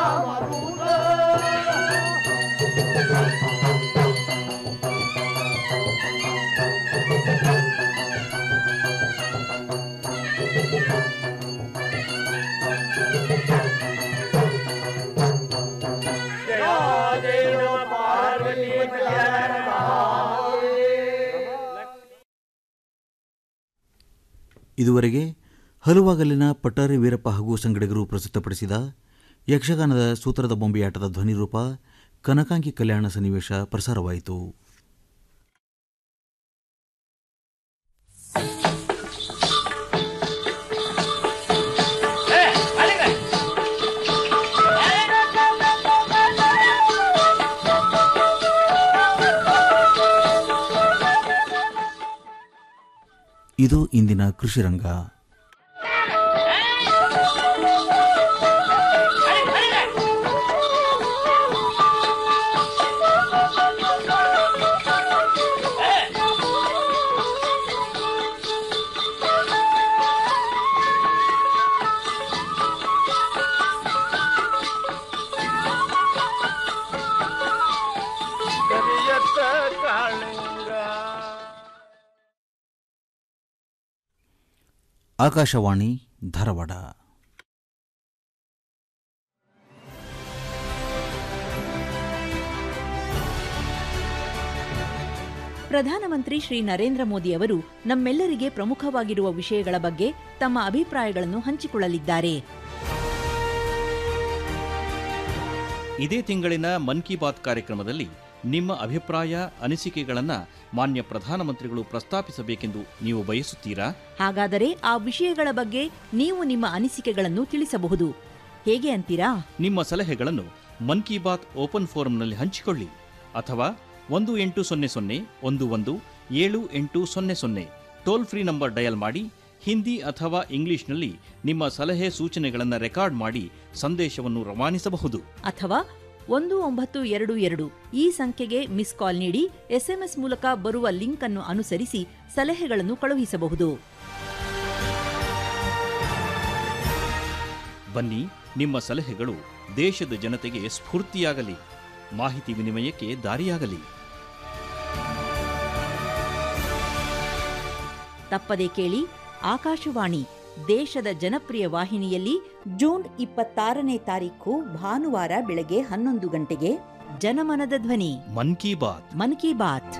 ಇದುವರೆಗೆ ಹಲುವಾಗಲಿನ ಪಟ್ಟಾರಿ ವೀರಪ್ಪ ಹಾಗೂ ಸಂಗಡಿಗರು ಪ್ರಸ್ತುತಪಡಿಸಿದ ಯಕ್ಷಗಾನದ ಸೂತ್ರದ ಬೊಂಬೆಯಾಟದ ಧ್ವನಿರೂಪ ಕನಕಾಂಗಿ ಕಲ್ಯಾಣ ಸನ್ನಿವೇಶ ಪ್ರಸಾರವಾಯಿತು ಇದು ಇಂದಿನ ಕೃಷಿ ರಂಗ ಕರಿಯತ್ತ ಕಾಳಿಂಗ ಆಕಾಶವಾಣಿ ಧಾರವಾಡ ಪ್ರಧಾನಮಂತ್ರಿ ಶ್ರೀ ನರೇಂದ್ರ ಮೋದಿ ಅವರು ನಮ್ಮೆಲ್ಲರಿಗೆ ಪ್ರಮುಖವಾಗಿರುವ ವಿಷಯಗಳ ಬಗ್ಗೆ ತಮ್ಮ ಅಭಿಪ್ರಾಯಗಳನ್ನು ಹಂಚಿಕೊಳ್ಳಲಿದ್ದಾರೆ ಇದೇ ತಿಂಗಳಿನ ಮನ್ ಕಿ ಬಾತ್ ಕಾರ್ಯಕ್ರಮದಲ್ಲಿ ನಿಮ್ಮ ಅಭಿಪ್ರಾಯ ಅನಿಸಿಕೆಗಳನ್ನು ಮಾನ್ಯ ಪ್ರಧಾನಮಂತ್ರಿಗಳು ಪ್ರಸ್ತಾಪಿಸಬೇಕೆಂದು ನೀವು ಬಯಸುತ್ತೀರಾ ಹಾಗಾದರೆ ಆ ವಿಷಯಗಳ ಬಗ್ಗೆ ನೀವು ನಿಮ್ಮ ಅನಿಸಿಕೆಗಳನ್ನು ತಿಳಿಸಬಹುದು ಹೇಗೆ ಅಂತೀರಾ ನಿಮ್ಮ ಸಲಹೆಗಳನ್ನು ಮನ್ ಕಿ ಬಾತ್ ಓಪನ್ ಫೋರಂನಲ್ಲಿ ಹಂಚಿಕೊಳ್ಳಿ ಅಥವಾ ಒಂದು ಎಂಟು ಸೊನ್ನೆ ಸೊನ್ನೆ ಒಂದು ಒಂದು ಏಳು ಎಂಟು ಸೊನ್ನೆ ಸೊನ್ನೆ ಟೋಲ್ ಫ್ರೀ ನಂಬರ್ ಡಯಲ್ ಮಾಡಿ ಹಿಂದಿ ಅಥವಾ ಇಂಗ್ಲಿಷ್ನಲ್ಲಿ ನಿಮ್ಮ ಸಲಹೆ ಸೂಚನೆಗಳನ್ನು ರೆಕಾರ್ಡ್ ಮಾಡಿ ಸಂದೇಶವನ್ನು ರವಾನಿಸಬಹುದು ಅಥವಾ ಒಂದು ಒಂಬತ್ತು ಎರಡು ಎರಡು ಈ ಸಂಖ್ಯೆಗೆ ಮಿಸ್ ಕಾಲ್ ನೀಡಿ ಎಸ್ಎಂಎಸ್ ಮೂಲಕ ಬರುವ ಲಿಂಕ್ ಅನ್ನು ಅನುಸರಿಸಿ ಸಲಹೆಗಳನ್ನು ಕಳುಹಿಸಬಹುದು ಬನ್ನಿ ನಿಮ್ಮ ಸಲಹೆಗಳು ದೇಶದ ಜನತೆಗೆ ಸ್ಫೂರ್ತಿಯಾಗಲಿ ಮಾಹಿತಿ ವಿನಿಮಯಕ್ಕೆ ದಾರಿಯಾಗಲಿ ತಪ್ಪದೆ ಕೇಳಿ ಆಕಾಶವಾಣಿ ದೇಶದ ಜನಪ್ರಿಯ ವಾಹಿನಿಯಲ್ಲಿ ಜೂನ್ ಇಪ್ಪತ್ತಾರನೇ ತಾರೀಖು ಭಾನುವಾರ ಬೆಳಗ್ಗೆ ಹನ್ನೊಂದು ಗಂಟೆಗೆ ಜನಮನದ ಧ್ವನಿ ಮನ್ ಕಿ ಬಾತ್ ಮನ್ ಕಿ ಬಾತ್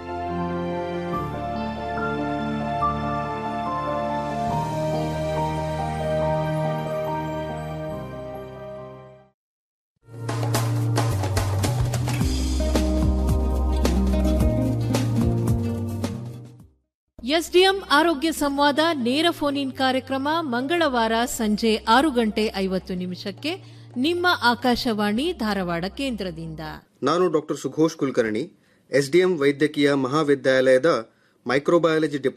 ಎಸ್ಡಿಎಂ ಆರೋಗ್ಯ ಸಂವಾದ ನೇರ ಫೋನ್ ಇನ್ ಕಾರ್ಯಕ್ರಮ ಮಂಗಳವಾರ ಸಂಜೆ ಆರು ಗಂಟೆ ಐವತ್ತು ನಿಮಿಷಕ್ಕೆ ನಿಮ್ಮ ಆಕಾಶವಾಣಿ ಧಾರವಾಡ ಕೇಂದ್ರದಿಂದ ನಾನು ಡಾಕ್ಟರ್ ಸುಘೋಷ್ ಕುಲಕರ್ಣಿ ಎಸ್ಡಿಎಂ ವೈದ್ಯಕೀಯ ಮಹಾವಿದ್ಯಾಲಯದ ಮೈಕ್ರೋಬಯಾಲಜಿ ಡಿಪಾರ್ಟ್ಮೆಂಟ್